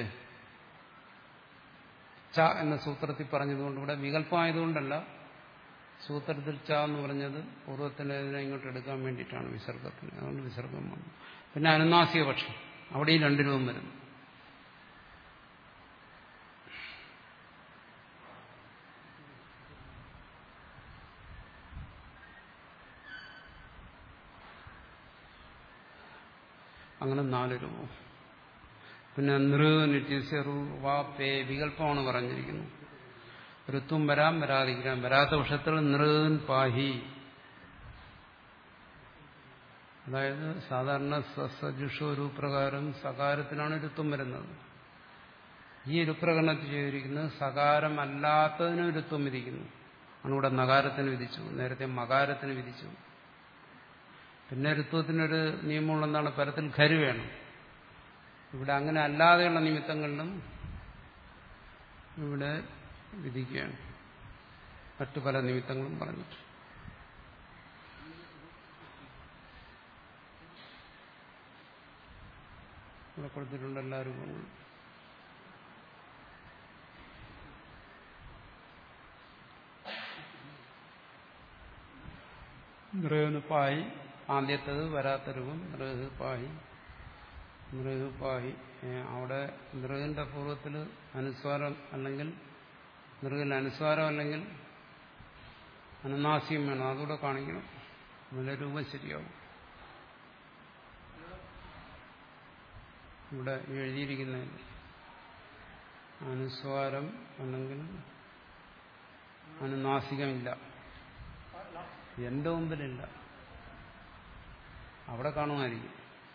ച എന്ന സൂത്രത്തിൽ പറഞ്ഞതുകൊണ്ട് ഇവിടെ വികല്പമായതുകൊണ്ടല്ല സൂത്രത്തിൽ ച എന്ന് പറഞ്ഞത് പൂർവ്വത്തിനെ ഇങ്ങോട്ട് എടുക്കാൻ വേണ്ടിയിട്ടാണ് വിസർഗത്തിന് അതുകൊണ്ട് വിസർഗം വന്നു പിന്നെ അനുനാസിക പക്ഷം അവിടെയും രണ്ട് രൂപം വരുന്നു അങ്ങനെ നാല് രൂപം പിന്നെ നൃ നിത്യസ്യ വാ പേ വികല്പമാണ് പറഞ്ഞിരിക്കുന്നത് ഋത്വം വരാം വരാതിരിക്കാം വരാത്ത പക്ഷത്തിൽ നൃൻ പാഹി അതായത് സാധാരണ സസജുഷോ രൂപ്രകാരം സകാരത്തിനാണ് ഋത്വം വരുന്നത് ഈ രുപ്രകടനത്തിൽ ചെയ്തിരിക്കുന്നത് സകാരമല്ലാത്തതിന് ഋത്വം വിധിക്കുന്നു ആണ് ഇവിടെ നകാരത്തിന് വിധിച്ചു നേരത്തെ മകാരത്തിന് വിധിച്ചു പിന്നെ ഋത്വത്തിനൊരു നിയമമുള്ളതാണ് പരത്തിൽ ഖരു വേണം ഇവിടെ അങ്ങനെ അല്ലാതെയുള്ള നിമിത്തങ്ങളിലും ഇവിടെ വിധിക്കുകയാണ് മറ്റു പല നിമിത്തങ്ങളും പറഞ്ഞിട്ട് ഇവിടെ കൊടുത്തിട്ടുണ്ട് എല്ലാ രൂപങ്ങളും നൃഹ് പായി ആദ്യത്തത് വരാത്ത രൂപം നൃഹ് പാഹി നൃഹ് പാഹി ഏ, അവിടെ നൃഹിന്റെ പൂർവ്വത്തിൽ അനുസ്വാരം അല്ലെങ്കിൽ നൃഹിൽ അനുസ്വാരം അല്ലെങ്കിൽ അനുനാസ്യം വേണം അതുകൂടെ കാണിക്കണം നല്ല രൂപം ശരിയാവും ഇവിടെ എഴുതിയിരിക്കുന്നതിൽ അനുസ്വാരം അല്ലെങ്കിൽ അനുനാസികമില്ല എന്റെ മുമ്പിലില്ല അവിടെ കാണുമായിരിക്കും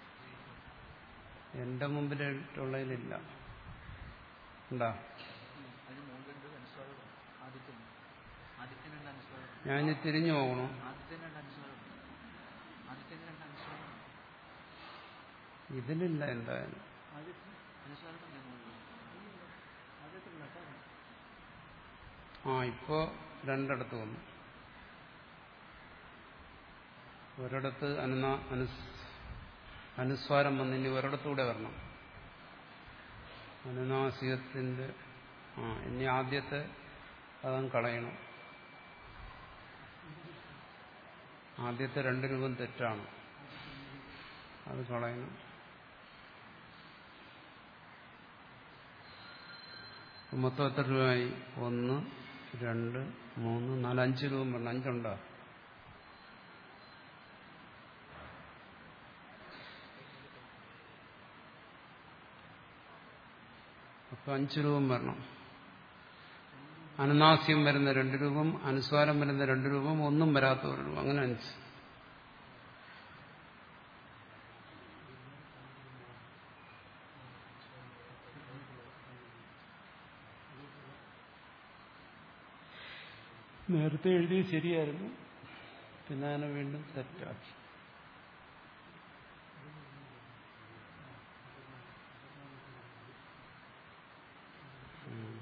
എന്റെ മുമ്പിലുള്ളതിലില്ല ഉണ്ടാ അതിന് മുകളിലുണ്ട് അനുസ്വാരം ആദിത്യൻ ആദിത്യൻ രണ്ട് അനുസ്വാരം ഞാൻ ഇനി തിരിഞ്ഞു പോകണോ ആദിത്യൻ രണ്ട് അനുസ്വാരം ആദിത്യൻ രണ്ട് അനുസ്വാരം ഇതിലില്ല എന്തായാലും ആദിത്യൻ അനുസ്വാരം തന്നെ മുകളിൽ ആദിത്യൻ നട്ടാണ് ആ ഇപ്പോ രണ്ടിടത്ത് വന്നു ഒരിടത്ത് അനുനാ അനുസ് അനുസ്വാരം വന്ന് ഇനി ഒരിടത്തൂടെ വരണം അനുനാസികത്തിന്റെ ആ ഇനി ആദ്യത്തെ അതങ്ങ് കളയണം ആദ്യത്തെ രണ്ട് രൂപം തെറ്റാണ് അത് കളയണം മൊത്തം എത്ര രൂപയായി ഒന്ന് രണ്ട് മൂന്ന് നാല് അഞ്ച് രൂപ വേണം അഞ്ചുണ്ടോ അപ്പൊ അഞ്ച് രൂപം വരണം അനുനാസ്യം വരുന്ന രണ്ട് രൂപം അനുസ്വാരം വരുന്ന രണ്ട് രൂപം ഒന്നും വരാത്ത ഒരു രൂപം അങ്ങനെ അഞ്ച് നേരത്തെ എഴുതി ശരിയായിരുന്നു പിന്നെ അതിനെ വീണ്ടും തെറ്റാക്കി ഉം.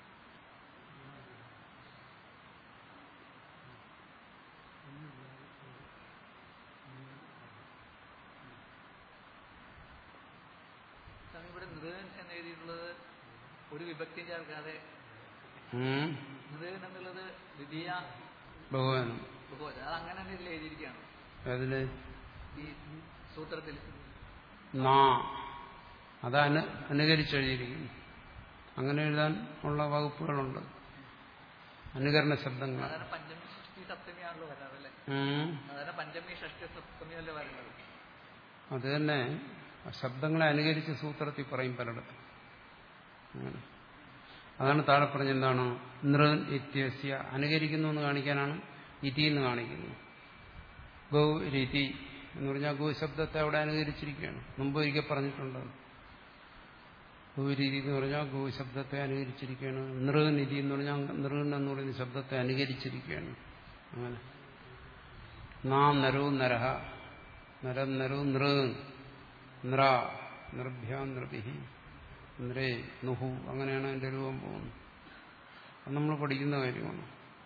സ്വാമി ഇവിടെ നൃഹൻ എന്ന് എഴുതിയിട്ടുള്ളത് ഒരു വിഭക്തിയും ചേർക്കാതെ ഉം. നൃഹൻ എന്നുള്ളത് ദ്വിതീയ ഭഗവാനും ബഹുവചനം അത് അങ്ങനെ തന്നെ ഇതിൽ എഴുതിയിരിക്കുകയാണ് അതില് ഈ സൂത്രത്തിൽ നാ അത് അനു അനുകരിച്ചെഴുതിയിരിക്കുന്നു അങ്ങനെ എഴുതാൻ ഉള്ള വകുപ്പുകളുണ്ട് അനുകരണ ശബ്ദങ്ങൾ സാധാരണ പഞ്ചമി ഷഷ്ടി സപ്തമിയാണല്ലോ വരാറല്ലേ ഉം. സാധാരണ പഞ്ചമി ഷഷ്ടി സപ്തമിയല്ലേ വരുന്നത് അത് തന്നെ ആ ശബ്ദങ്ങളെ അനുകരിച്ച് സൂത്രത്തിൽ പറയും പലയിടത്തും അങ്ങനെ അതാണ് താഴെ പറഞ്ഞ എന്താണ് നൃൻ ഇത്യസ്യ അനുകരിക്കുന്നു എന്ന് കാണിക്കാനാണ് ഇതി എന്ന് കാണിക്കുന്നു ഗൗ രീതി എന്ന് പറഞ്ഞാൽ ഗോ ശബ്ദത്തെ അവിടെ അനുകരിച്ചിരിക്കുകയാണ് മുമ്പ് ഒരിക്കൽ പറഞ്ഞിട്ടുണ്ട് ഗൗരീതി എന്ന് പറഞ്ഞാൽ ഗോ ശബ്ദത്തെ അനുകരിച്ചിരിക്കുകയാണ് നൃനിധി എന്ന് പറഞ്ഞാൽ നൃൻ എന്ന് പറയുന്ന ശബ്ദത്തെ അനുകരിച്ചിരിക്കുകയാണ് അങ്ങനെ നാ നരോ നരഹ നരം നരോ നൃ നൃ നൃഭ്യ നൃഭിഹി നൃേ നുഹു അങ്ങനെയാണ് അതിന്റെ രൂപം പോകുന്നത് അത് നമ്മൾ പഠിക്കുന്ന കാര്യമാണ്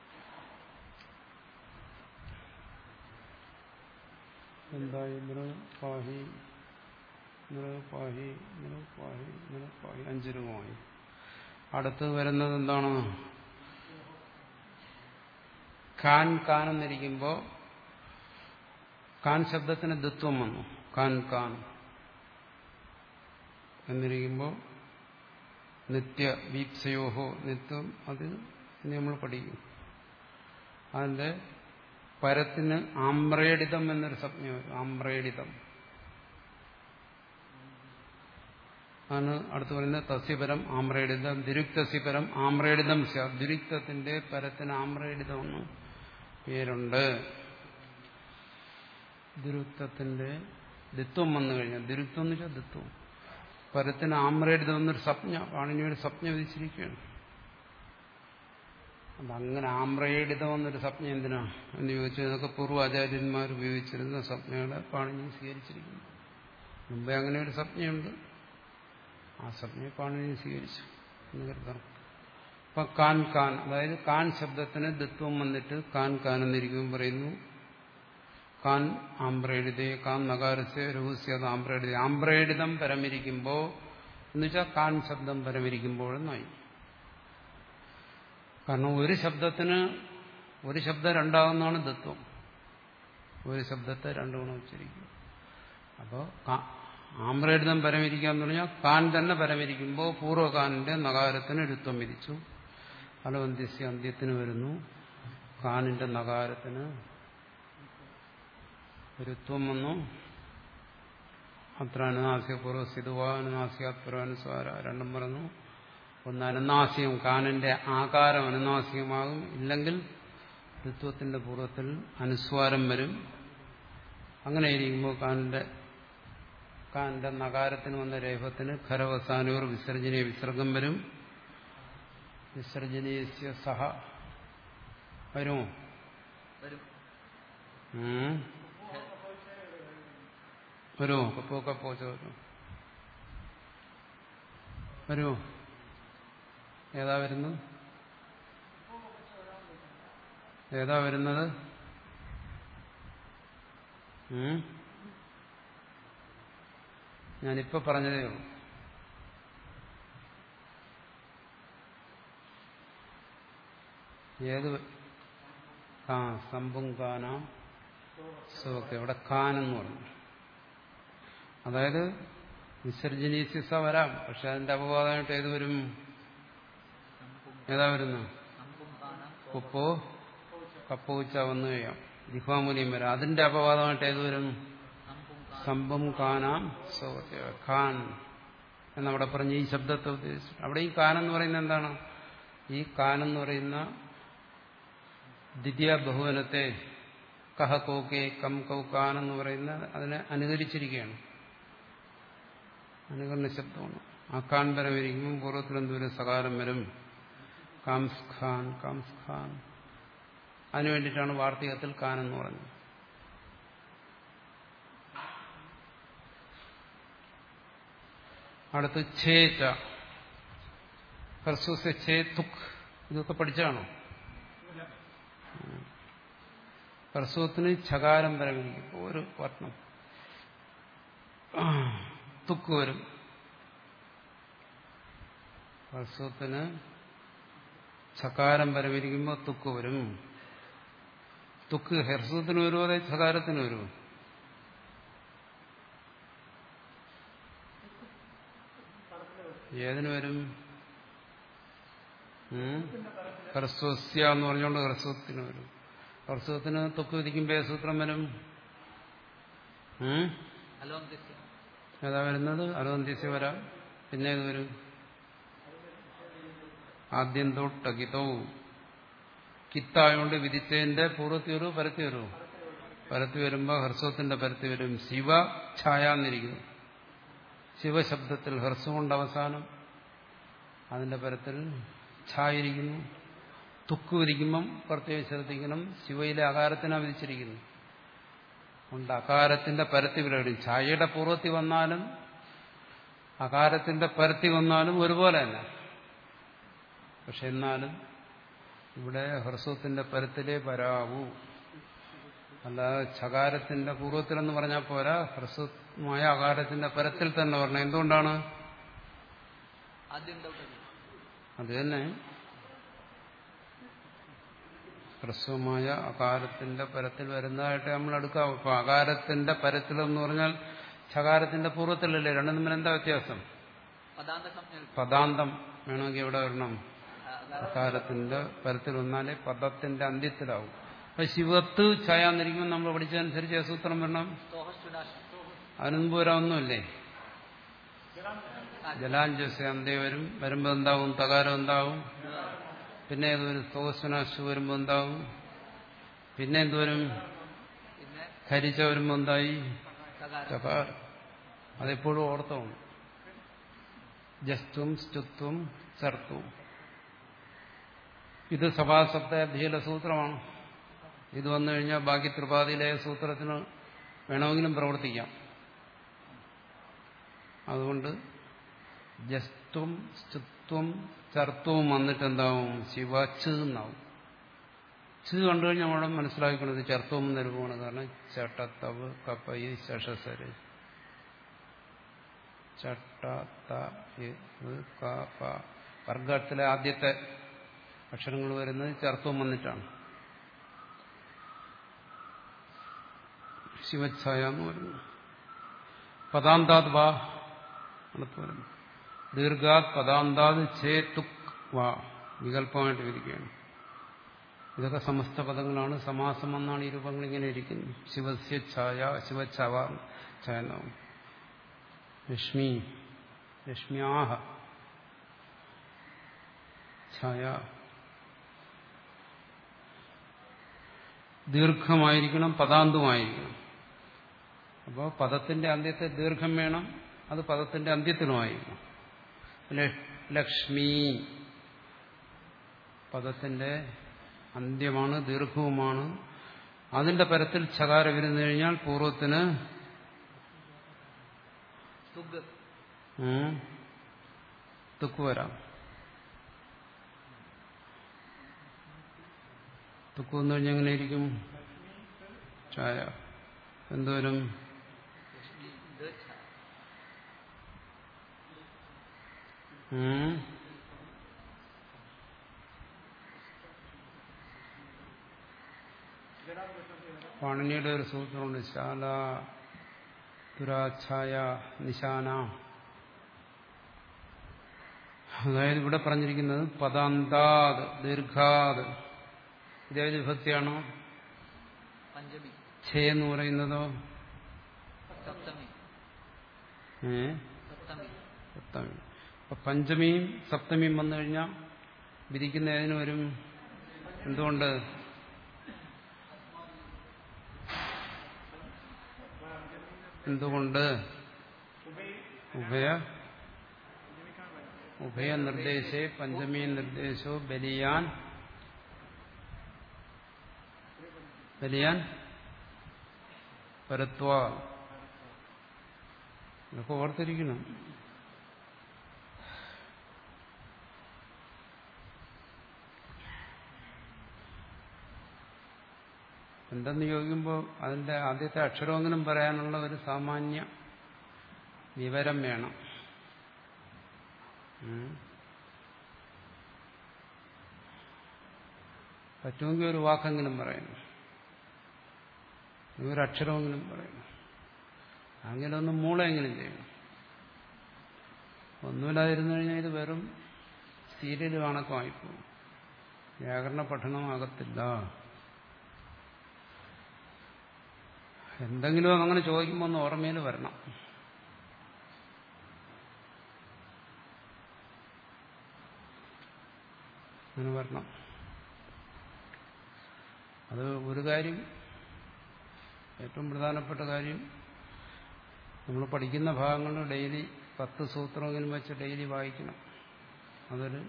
എന്തായി നൃ പാഹി നൃ പാഹി നൃ പാഹി നൃ പാഹി അഞ്ച് രൂപമായി അടുത്ത് വരുന്നത് എന്താണ് ഖാൻ കാൻ എന്നിരിക്കുമ്പോൾ കാൻ ശബ്ദത്തിന് ദത്വം വന്നു കാൻ കാൻ എന്നിരിക്കുമ്പോൾ നിത്യ വീപ്സയോഹോ നിത്യം അത് ഇനി നമ്മൾ പഠിക്കും അതിന്റെ പരത്തിന് ആമ്രേഡിതം എന്നൊരു സംജ്ഞ വരും ആമ്രേഡിതം ആണ് അടുത്ത് പറയുന്നത് തസ്യപരം ആമ്രേഡിതം ദുരുക്തസ്യപരം ആമ്രേഡിതം സ്യാത് ദുരുക്തത്തിന്റെ പരത്തിന് ആമ്രേഡിതം എന്ന് പേരുണ്ട് ദുരുക്തത്തിന്റെ ദിത്വം വന്നു കഴിഞ്ഞാൽ ദുരുക്തം എന്ന് വെച്ചാൽ ദിത്വം പരത്തിന് ആമ്രേഡിതം എന്നൊരു സ്വപ്ന പാണിനിയുടെ സ്വപ്ന വിധിച്ചിരിക്കുകയാണ് അപ്പൊ അങ്ങനെ ആമ്രേഡിതം എന്നൊരു സ്വപ്നം എന്തിനാ എന്ന് ചോദിച്ചാൽ ഇതൊക്കെ പൂർവ്വാചാര്യന്മാർ ഉപയോഗിച്ചിരുന്ന സ്വപ്നങ്ങളെ പാണിനി സ്വീകരിച്ചിരിക്കുന്നു മുമ്പേ അങ്ങനെ ഒരു സ്വപ്നയുണ്ട് ആ സ്വപ്നയെ പാണിനി സ്വീകരിച്ചു എന്ന് കരുതണം അപ്പൊ കാൻ കാൻ അതായത് കാൻ ശബ്ദത്തിന് ദിത്വം വന്നിട്ട് കാൻ കാൻ എന്നിരിക്കുമ്പോൾ പറയുന്നു കാൻ ആമ്പ്രേഡിതേ കാൻ നഗാരസ്യ രഹസ്യത് ആമ്പ്രേഡിത ആമ്പ്രേഡിതം പരമിരിക്കുമ്പോ എന്നുവെച്ചാൽ കാൻ ശബ്ദം പരമിരിക്കുമ്പോഴെന്നായി കാരണം ഒരു ശബ്ദത്തിന് ഒരു ശബ്ദം രണ്ടാകുന്നതാണ് ദത്വം ഒരു ശബ്ദത്തെ രണ്ടു ഗുണം ഉച്ചരിക്കും അപ്പോൾ ആമ്രേഡിതം പരമിരിക്കുക എന്ന് പറഞ്ഞാൽ കാൻ തന്നെ പരമിരിക്കുമ്പോൾ പൂർവ്വകാനിന്റെ നഗാരത്തിന് രുത്വം വിധിച്ചു അലവന്ത്യസ്യ അന്ത്യത്തിന് വരുന്നു കാനിന്റെ നഗാരത്തിന് രുത്വം വന്നു അത്ര അനുനാസിക പൂർവ്വസ്ഥിതുവ അനുനാസികാത്പുരാനുസ്വാര രണ്ടും പറഞ്ഞു ഒന്ന് അനുനാസികം കാനിന്റെ ആകാരം അനുനാസികമാകും ഇല്ലെങ്കിൽ ഋത്വത്തിന്റെ പൂർവ്വത്തിൽ അനുസ്വാരം വരും അങ്ങനെ ഇരിക്കുമ്പോൾ കാനിന്റെ കാന്റെ നകാരത്തിന് വന്ന രേഖത്തിന് ഖരവസാനൂർ വിസർജനീയ വിസർഗം വരും വിസർജനീയ സഹ വരുമോ വരും ഉം. വരുമോ കപ്പോ കപ്പോ ചോദിച്ചു വരുമോ ഏതാ വരുന്നത് ഏതാ വരുന്നത് ഉം? ഞാനിപ്പോ പറഞ്ഞതേ ഉള്ളൂ ഏത് ആ സംഭും കാനാം സുഖത്തെ ഇവിടെ കാനെന്ന് പറഞ്ഞു അതായത് വിസർജനീസിസ വരാം പക്ഷെ അതിന്റെ അപവാദമായിട്ട് ഏത് വരും ഏതാ വരുന്നു സംഭം കാണാം ഉപ്പോ കപ്പൂച്ച വന്നു കഴിയാം ദിഫാമൂലിയും വരാം അതിന്റെ അപവാദമായിട്ട് ഏത് വരും സംഭം സംഭം കാനാം സുഖത്തെ ഖാൻ എന്നവിടെ പറഞ്ഞ് ഈ ശബ്ദത്തെ ഉദ്ദേശിച്ചു അവിടെ ഈ കാൻ എന്ന് പറയുന്നത് എന്താണ് ഈ കാൻ എന്ന് പറയുന്ന ദ്വിതീയ ബഹുവനത്തെ കഹ കോക്കെ കം കൗ കാൻ എന്ന് പറയുന്ന അതിനെ അനുകരിച്ചിരിക്കുകയാണ് അനുകരണ ശബ്ദമാണ് ആ കാൻ പരം ഇരിക്കുമ്പോൾ പൂർവ്വത്തിൽ എന്തോരം സകാരം വരും കാംസ് ഖാൻ കാംസ് ഖാൻ അതിനു വേണ്ടിയിട്ടാണ് വാർത്തകത്തിൽ കാൻ എന്ന് പറഞ്ഞത് അടുത്ത് ഛേച്ച ഹർസൂസ് ഛേ തുക് ഇതൊക്കെ പഠിച്ചാണോ ഹർസൂത്തിന് ഛകാരം പരമിരിക്കും ഒരു വർണ്ണം തുക്ക് വരും ഹർസൂത്തിന് ഛകാരം പരമിരിക്കുമ്പോൾ തുക്ക് വരും തുക്ക് ഹർസൂത്തിന് വരുമോ അതെ ഛകാരത്തിന് വരുമോ ഏതിന് വരും ഹ്രസ്വസ്യ എന്ന് പറഞ്ഞുകൊണ്ട് ഹ്രസ്വത്തിന് വരും ഹ്രസ്വത്തിന് തൊക്ക് വിധിക്കുമ്പോൾ ഏത് സൂത്രം വരും ഉം? അലോന്തിസ്യ ഏതാ വരുന്നത് അലോന്ത്യസ്യ വരാം പിന്നെ ഏത് വരും ആദ്യം തൊട്ടകിതോ കിത്തായോണ്ട് വിധിച്ചതിന്റെ പൂർവ്വത്തി വരൂ പരത്തി വരൂ പരത്തി വരുമ്പോൾ ഹ്രസ്വത്തിന്റെ പരത്തി വരും ശിവ ഛായ എന്നിരിക്കുന്നു ശിവശബ്ദത്തിൽ ഹ്രസ്വം കൊണ്ട് അവസാനം അതിന്റെ പരത്തിൽ ഛായിരിക്കുന്നു തുക്ക് വിരിക്കുമ്പം പ്രത്യേകം ശ്രദ്ധിക്കണം ശിവയിലെ അകാരത്തിനാ വിധിച്ചിരിക്കുന്നു കൊണ്ട് അകാരത്തിന്റെ പരത്തി വിലയിടും ഛായയുടെ പൂർവ്വത്തി വന്നാലും അകാരത്തിന്റെ പരത്തി വന്നാലും ഒരുപോലെ തന്നെ പക്ഷെ എന്നാലും ഇവിടെ ഹ്രസ്വത്തിന്റെ പരത്തിലേ വരാവൂ അല്ലാതെ ഛകാരത്തിന്റെ പൂർവ്വത്തിലെന്ന് പറഞ്ഞാൽ പോരാ ഹ്രസ്വമായ അകാരത്തിന്റെ പരത്തിൽ തന്നെ പറഞ്ഞത് എന്തുകൊണ്ടാണ് ആദ്യം ഡൗട്ട് അത് തന്നെ ഹ്രസ്വമായ അകാരത്തിന്റെ പരത്തിൽ വരുന്നതായിട്ട് നമ്മൾ എടുക്കാം ഇപ്പൊ അകാരത്തിന്റെ പരത്തിലെന്ന് പറഞ്ഞാൽ ഛകാരത്തിന്റെ പൂർവ്വത്തിലല്ലേ രണ്ടും തമ്മിൽ എന്താ വ്യത്യാസം പദാന്ത സംജ്ഞ പദാന്തം വേണമെങ്കിൽ എവിടെ വരണം അകാരത്തിന്റെ പരത്തിൽ വന്നാലേ പദത്തിന്റെ അന്ത്യത്തിലാവും അപ്പൊ ശിവത്ത് ഛായാന്നിരിക്കുമ്പോൾ നമ്മൾ പഠിച്ചതനുസരിച്ച് ആ സൂത്രം വരണം സ്തോഹസ്തുനാശം അതിന് മുമ്പ് വരാമൊന്നുമില്ലേ ജലാഞ്ജസ അന്തേ വരും വരുമ്പോ എന്താവും തകാരം എന്താവും പിന്നെ ഏതൊരു സ്തോസ്വനാശു വരുമ്പോ എന്താവും പിന്നെ എന്തുവരും പിന്നെ ഖരിച്ച വരുമ്പോ എന്തായി സകാരം ചകാരം അതെപ്പോഴും ഓർത്തമാണ് ജസ്ത്വം സ്തുത്വം ചർത്തും ഇത് സഭാസപ്താധ്യയിലെ സൂത്രമാണ് ഇത് വന്നു കഴിഞ്ഞാൽ ബാക്കി ത്രിപാതിയിലെ സൂത്രത്തിന് വേണമെങ്കിലും പ്രവർത്തിക്കാം അതുകൊണ്ട് ജസ്ത്വം സ്തുത്വം ചർത്തവും വന്നിട്ട് എന്താവും ശിവ ച് എന്നാവും ച് കണ്ടു കഴിഞ്ഞാൽ നമ്മൾ മനസ്സിലാക്കുന്നത് ചർത്തവും നിരൂപമാണ് കാരണം ചട്ടത്തവ് കപ്പയി ശഷസര് ചട്ട ത ഇത്, ക, പ. വർഗത്തിലെ ആദ്യത്തെ അക്ഷരങ്ങൾ വരുന്നത് ചർത്തവും വന്നിട്ടാണ് ശിവച്ഛായ എന്ന് പറയുന്നു പദാന്താത് വാ അടുത്ത് വരുന്നു ദീർഘാത് പദാന്താത് ഛേ തുക് വാ വികല്പമായിട്ട് വിരിക്കുകയാണ് ഇതൊക്കെ സമസ്ത പദങ്ങളാണ് സമാസം എന്നാണ് ഈ രൂപങ്ങൾ ഇങ്ങനെ ഇരിക്കുന്നത് ശിവസ്യ ഛായ ശിവച്ഛാവ ഛായ എന്നാവും രശ്മി രശ്മ്യാഹ ഛായ ദീർഘമായിരിക്കണം പദാന്തമായിരിക്കണം അപ്പോൾ പദത്തിന്റെ അന്ത്യത്തെ ദീർഘം വേണം അത് പദത്തിന്റെ അന്ത്യത്തിനുമായിരിക്കണം ലക്ഷ്മി പദത്തിന്റെ അന്ത്യമാണ് ദീർഘവുമാണ് അതിന്റെ പരത്തിൽ ചകാര വരുന്നു കഴിഞ്ഞാൽ പൂർവ്വത്തിന് തുഗ് ഉം, തുക്ക് വരാം തുക്ക് വന്നു കഴിഞ്ഞാൽ എങ്ങനെ ഇരിക്കും ചായ എന്തോരും ലക്ഷ്മി ഇത് ഛ. ഉം. പാണിനിയുടെ ഒരു സൂത്രമുണ്ട് ശാല തുരാച്ഛായ നിശാന അതായത് ഇവിടെ പറഞ്ഞിരിക്കുന്നത് പദാന്താത് ദീർഘാത് ഇതേത് വിഭക്തിയാണോ പഞ്ചമി ഛേ എന്ന് പറയുന്നതോ സപ്തമി ഏ സപ്തമി സപ്തമി അപ്പൊ പഞ്ചമിയും സപ്തമിയും വന്നു കഴിഞ്ഞാൽ വിധിക്കുന്ന ഏതിന് വരും എന്തുകൊണ്ട് എന്തുകൊണ്ട് ഉഭയ ഉഭയ നിർദ്ദേശേ പഞ്ചമി നിർദ്ദേശോ ബലിയാൻ ബലിയാൻ പരത്വ ഇതൊക്കെ ഓർത്തിരിക്കണം എന്തെന്ന് ചോദിക്കുമ്പോൾ അതിന്റെ ആദ്യത്തെ അക്ഷരമെങ്കിലും പറയാനുള്ള ഒരു സാമാന്യ വിവരം വേണം ഉം. പറ്റുമെങ്കിൽ ഒരു വാക്കെങ്കിലും പറയണം ഒരു അക്ഷരമെങ്കിലും പറയണം അങ്ങനെ ഒന്ന് മൂളെങ്കിലും ചെയ്യണം ഒന്നുമില്ലാതിരുന്നു കഴിഞ്ഞാൽ ഇത് വെറും സീരിയൽ കണക്കമായിപ്പോകും വ്യാകരണ പഠനമാകത്തില്ല എന്തെങ്കിലും അങ്ങനെ ചോദിക്കുമ്പോൾ ഒന്ന് ഓർമ്മയിൽ വരണം അങ്ങനെ വരണം അത് ഒരു കാര്യം ഏറ്റവും പ്രധാനപ്പെട്ട കാര്യം നമ്മൾ പഠിക്കുന്ന ഭാഗങ്ങൾ ഡെയിലി പത്ത് സൂത്രമെങ്കിലും വെച്ച് ഡെയിലി വായിക്കണം അതൊരു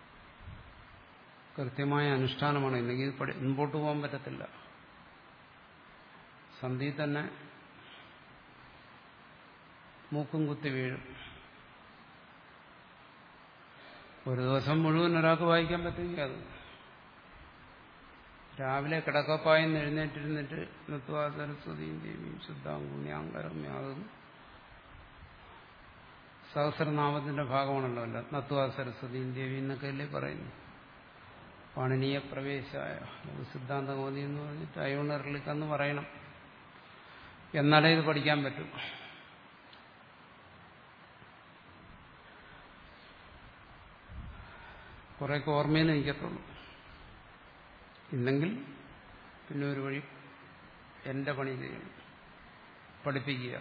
കൃത്യമായ അനുഷ്ഠാനമാണ് ഇല്ലെങ്കിൽ ഇത് പഠി- മുമ്പോട്ട് പോകാൻ പറ്റത്തില്ല സന്ധി തന്നെ മൂക്കും കുത്തി വീഴും ഒരു ദിവസം മുഴുവൻ ഒരാൾക്ക് വായിക്കാൻ പറ്റുമെങ്കിൽ അത് രാവിലെ കിടക്കപ്പായെന്ന് എഴുന്നേറ്റിരുന്നിട്ട് നത്വാ സരസ്വതിയും ദേവിയും ശുദ്ധാങ്കുണ്യാങ്കരം യാതും സഹസ്രനാമത്തിന്റെ ഭാഗമാണല്ലോ അല്ല നത്വാ സരസ്വതിയും ദേവി എന്നൊക്കെ അല്ലേ പറയുന്നു പാണിനീയ പ്രവേശായ സിദ്ധാന്ത കോതി എന്ന് പറഞ്ഞിട്ട് അയോണറിലേക്കെന്ന് പറയണം എന്നാലേ ഇത് പഠിക്കാൻ പറ്റും കുറേയൊക്കെ ഓർമ്മയിൽ നിൽക്കത്തുള്ളൂ ഇല്ലെങ്കിൽ പിന്നെ ഒരു വഴി എന്റെ പണി ചെയ്യണം പഠിപ്പിക്കുക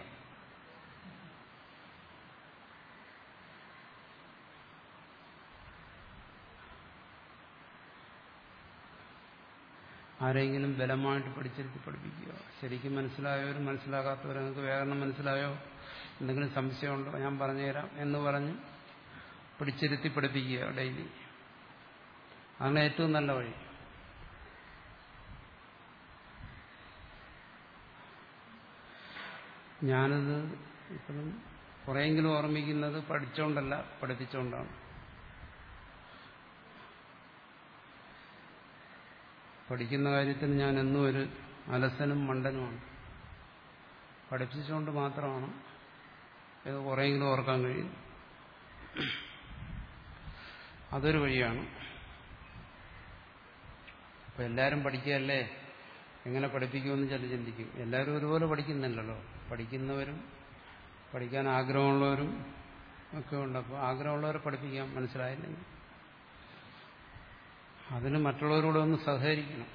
ആരെങ്കിലും ബലമായിട്ട് പഠിച്ചിരുത്തി പഠിപ്പിക്കുക ശരിക്കും മനസ്സിലായവർ മനസ്സിലാകാത്തവർ നിങ്ങൾക്ക് വ്യാകരണം മനസ്സിലായോ എന്തെങ്കിലും സംശയമുണ്ടോ ഞാൻ പറഞ്ഞുതരാം എന്ന് പറഞ്ഞ് പിടിച്ചിരുത്തി പഠിപ്പിക്കുക ഡെയിലി അങ്ങനെ ഏറ്റവും നല്ല വഴി ഞാനത് ഇപ്പോഴും കുറേയെങ്കിലും ഓർമ്മിക്കുന്നത് പഠിച്ചുകൊണ്ടല്ല പഠിപ്പിച്ചുകൊണ്ടാണ് പഠിക്കുന്ന കാര്യത്തിൽ ഞാൻ എന്നും ഒരു അലസനും മണ്ടനുമാണ് പഠിപ്പിച്ചുകൊണ്ട് മാത്രമാണ് ഇത് കുറേയെങ്കിലും ഓർക്കാൻ കഴിയുന്നത് അതൊരു വഴിയാണ് അപ്പൊ എല്ലാവരും പഠിക്കുകയല്ലേ എങ്ങനെ പഠിപ്പിക്കുമെന്ന് ചില ചിന്തിക്കും എല്ലാവരും ഒരുപോലെ പഠിക്കുന്നില്ലല്ലോ പഠിക്കുന്നവരും പഠിക്കാൻ ആഗ്രഹമുള്ളവരും ഒക്കെ ഉണ്ട് അപ്പോൾ ആഗ്രഹമുള്ളവരെ പഠിപ്പിക്കാം മനസ്സിലായില്ലെങ്കിൽ അതിന് മറ്റുള്ളവരോട് ഒന്ന് സഹകരിക്കണം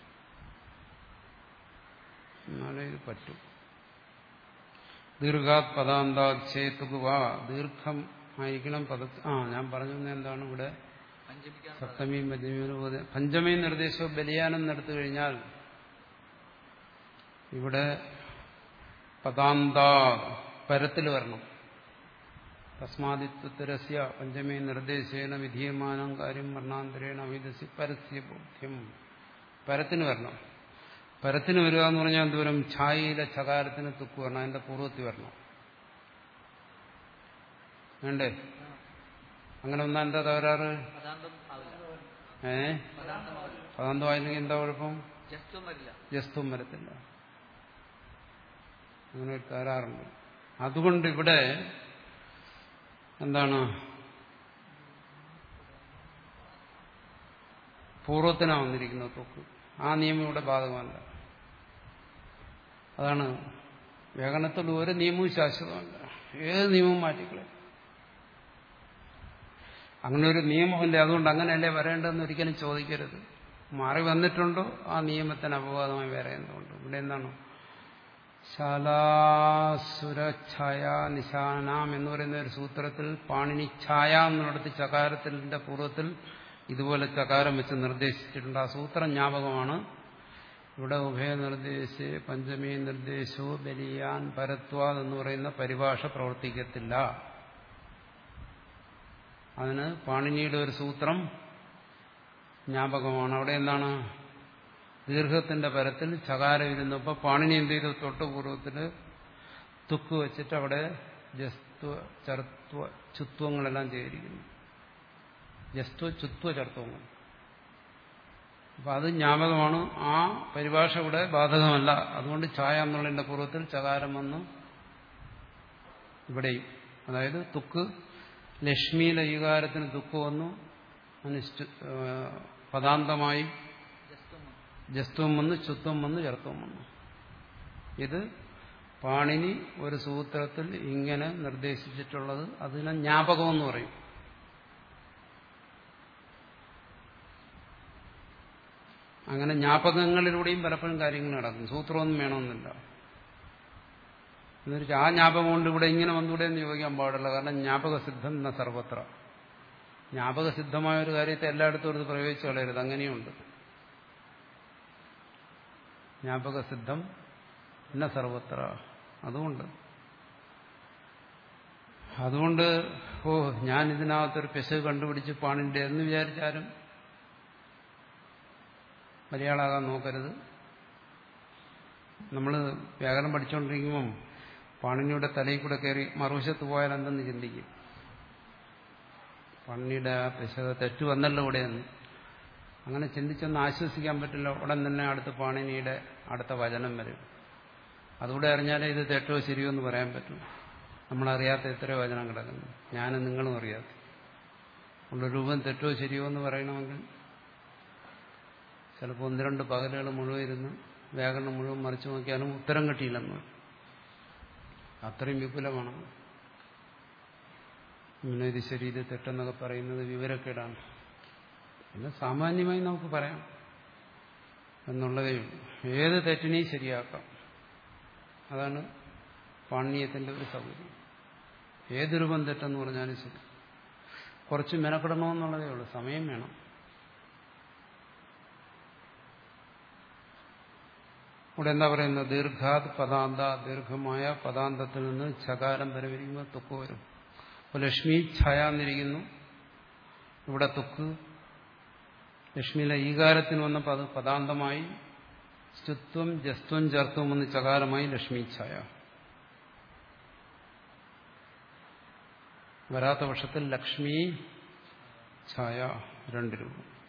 എന്നാലേ ഇത് പറ്റും ദീർഘാത് പദാന്താത് ചേത്തുക ദീർഘം ആയിരിക്കണം പദ ആ ഞാൻ പറഞ്ഞു വന്നത് എന്താണ് ഇവിടെ പഞ്ചമിക്കാൻ സപ്തമിയും പഞ്ചമിയും ഉപദേ- പഞ്ചമിയും നിർദ്ദേശവും ബലിയാനം എടുത്തു കഴിഞ്ഞാൽ ഇവിടെ പദാന്ത പരത്തിൽ വരണം തസ്മാദിത്വരസ്യ പഞ്ചമി നിർദ്ദേശേന വിധീയമാനം കാര്യം വർണ്ണാന്തരേണ വിദസി പരസ്യ ബോധ്യം പരത്തിന് വരണം പരത്തിന് വരിക എന്ന് പറഞ്ഞാൽ എന്തോരം ഛായയിലെ ചകാരത്തിന് തുക്ക് വരണം അതിന്റെ പൂർവ്വത്തിൽ വരണം വേണ്ടേ അങ്ങനെ ഒന്നാ എന്താ തകരാറ് പദാന്തം ആവില്ല ഏ പദാന്തമാവില്ല പദാന്തമായില്ലെങ്കിൽ എന്താ കുഴപ്പം ജസ്റ്റും വരില്ല ജസ്തും വരത്തില്ല അങ്ങനെ ഒരു തകരാറുണ്ട് അതുകൊണ്ട് ഇവിടെ എന്താണ് പൂർവ്വത്തിനാ വന്നിരിക്കുന്നത് തൊക്ക് ആ നിയമം ഇവിടെ ബാധകമല്ല അതാണ് വ്യാകരണത്തിൽ ഒരു നിയമവും ശാശ്വതമല്ല ഏത് നിയമവും മാറ്റിക്കളെ അങ്ങനെ ഒരു നിയമമില്ല അതുകൊണ്ട് അങ്ങനെയല്ലേ വരേണ്ടതെന്ന് ഒരിക്കലും ചോദിക്കരുത് മാറി വന്നിട്ടുണ്ടോ ആ നിയമത്തിന് അപവാദമായി വേറെ എന്തുകൊണ്ട് ഇവിടെ എന്താണ് ശാലാസുരഛായ നിശാനാം എന്ന് പറയുന്ന ഒരു സൂത്രത്തിൽ പാണിനി ഛായ എന്നിടത്ത് ചകാരത്തിന്റെ പൂർവ്വത്തിൽ ഇതുപോലെ ചകാരം വെച്ച് നിർദ്ദേശിച്ചിട്ടുണ്ട് ആ സൂത്രം ജ്ഞാപകമാണ് ഇവിടെ ഉഭയനിർദ്ദേശ പഞ്ചമി നിർദ്ദേശോ ബലിയാൻ പരത്വാദ് എന്ന് പറയുന്ന പരിഭാഷ പ്രവർത്തിക്കത്തില്ല അതിന് പാണിനിയുടെ ഒരു സൂത്രം ജ്ഞാപകമാണ് അവിടെ എന്താണ് ദീർഘത്തിന്റെ പരത്തിൽ ചകാരം ഇരുന്നപ്പോൾ പാണിനി എന്ത് ചെയ്തു തൊട്ടുപൂർവത്തില് തുക്ക് വെച്ചിട്ട് അവിടെ ജസ്ത്വ ചർത്വ ചുത്വങ്ങളെല്ലാം ചെയ്തിരിക്കുന്നു ജസ്ത്വ ചുത്വ ചർത്തവങ്ങൾ അപ്പൊ അത് ജ്ഞാപകമാണ് ആ പരിഭാഷ ഇവിടെ ബാധകമല്ല അതുകൊണ്ട് ഛായ എന്നുള്ളതിന്റെ പൂർവ്വത്തിൽ ചകാരം വന്നു ഇവിടെയും അതായത് തുക്ക് ലക്ഷ്മിയിലെ ഈകാരത്തിന് തുക്ക് വന്നു അനുഷ്ഠ പദാന്തമായി ജസ്റ്റും വന്നു. ജസ്ത്വം വന്ന് ചുത്വം വന്ന് ചർത്തം വന്നു ഇത് പാണിനി ഒരു സൂത്രത്തിൽ ഇങ്ങനെ നിർദ്ദേശിച്ചിട്ടുള്ളത് അതിനെ ജ്ഞാപകമെന്ന് പറയും അങ്ങനെ ജ്ഞാപകങ്ങളിലൂടെയും പലപ്പോഴും കാര്യങ്ങൾ നടക്കും സൂത്രമൊന്നും വേണമെന്നില്ല എന്നുവെച്ചാൽ ആ ജ്ഞാപകം കൊണ്ട് ഇവിടെ ഇങ്ങനെ വന്നുകൂടെ എന്ന് ചോദിക്കാൻ പാടില്ല കാരണം ജ്ഞാപകസിദ്ധം എന്ന സർവത്ര ജ്ഞാപകസിദ്ധമായ ഒരു കാര്യത്തെ എല്ലായിടത്തും എടുത്ത് പ്രയോഗിച്ചു കളയരുത് അങ്ങനെയുണ്ട് ജ്ഞാപകസിദ്ധം എന്ന സർവത്ര അതുകൊണ്ട് അതുകൊണ്ട് ഓ ഞാൻ ഇതിനകത്തൊരു പെശക് കണ്ടുപിടിച്ച് പാണിന്റെ എന്ന് വിചാരിച്ചാലും മലയാളാകാൻ നോക്കരുത് നമ്മൾ വ്യാകരണം പഠിച്ചുകൊണ്ടിരിക്കുമ്പം പാണിനിയുടെ തലയിൽ കൂടെ കയറി മറുവശത്ത് പോയാൽ എന്തെന്ന് ചിന്തിക്കും പാണിനിയുടെ ആ പെശക തെറ്റ് വന്നല്ലോ ഇവിടെയെന്ന് അങ്ങനെ ചിന്തിച്ചൊന്ന് ആശ്വസിക്കാൻ പറ്റില്ല ഉടൻ തന്നെ അടുത്ത് പാണിനിയുടെ അടുത്ത വചനം വരും അതുകൂടെ അറിഞ്ഞാലേ ഇത് തെറ്റോ ശരിയോ എന്ന് പറയാൻ പറ്റും നമ്മളറിയാത്ത എത്രയോ വചനം കിടക്കുന്നു ഞാനും നിങ്ങളും അറിയാത്ത ഉള്ള രൂപം തെറ്റോ ശരിയോ എന്ന് പറയണമെങ്കിൽ ചിലപ്പോൾ ഒന്ന് രണ്ട് പകലുകൾ മുഴുവൻ ഇരുന്ന് വ്യാകരണം മുഴുവൻ മറിച്ചു നോക്കിയാലും ഉത്തരം കിട്ടിയില്ലെന്ന് വരും. അത്രയും വിപുലമാണ് ഇങ്ങനെ ഇത് ശരി ഇത് തെറ്റെന്നൊക്കെ പറയുന്നത് വിവരക്കേടാണ് പിന്നെ സാമാന്യമായി നമുക്ക് പറയാം എന്നുള്ളതേ ഉള്ളൂ ഏത് തെറ്റിനെയും ശരിയാക്കാം അതാണ് പാണ്ഡ്യത്തിന്റെ ഒരു സൗകര്യം ഏത് രൂപം തെറ്റെന്ന് പറഞ്ഞാലും ശരി കുറച്ച് മെനക്കെടണമെന്നുള്ളതേ ഉള്ളൂ സമയം വേണം ഇവിടെ എന്താ പറയുന്നത് ദീർഘാത് പദാന്ത ദീർഘമായ പദാന്തത്തിൽ നിന്ന് ചകാരം വരെ വരിക്കുമ്പോൾ തുക്ക് വരും അപ്പോൾ ലക്ഷ്മി ഛായ എന്നിരിക്കുന്നു ഇവിടെ തുക്ക് ലക്ഷ്മിയിലെ ഈകാരത്തിന് വന്നപ്പോൾ അത് പദാന്തമായി സ്തുത്വം ജസ്ത്വം ചേർത്തും വന്ന് ചകാരമായി ലക്ഷ്മി ഛായ വരാത്ത പക്ഷത്തിൽ ലക്ഷ്മി ഛായ രണ്ട് രൂപം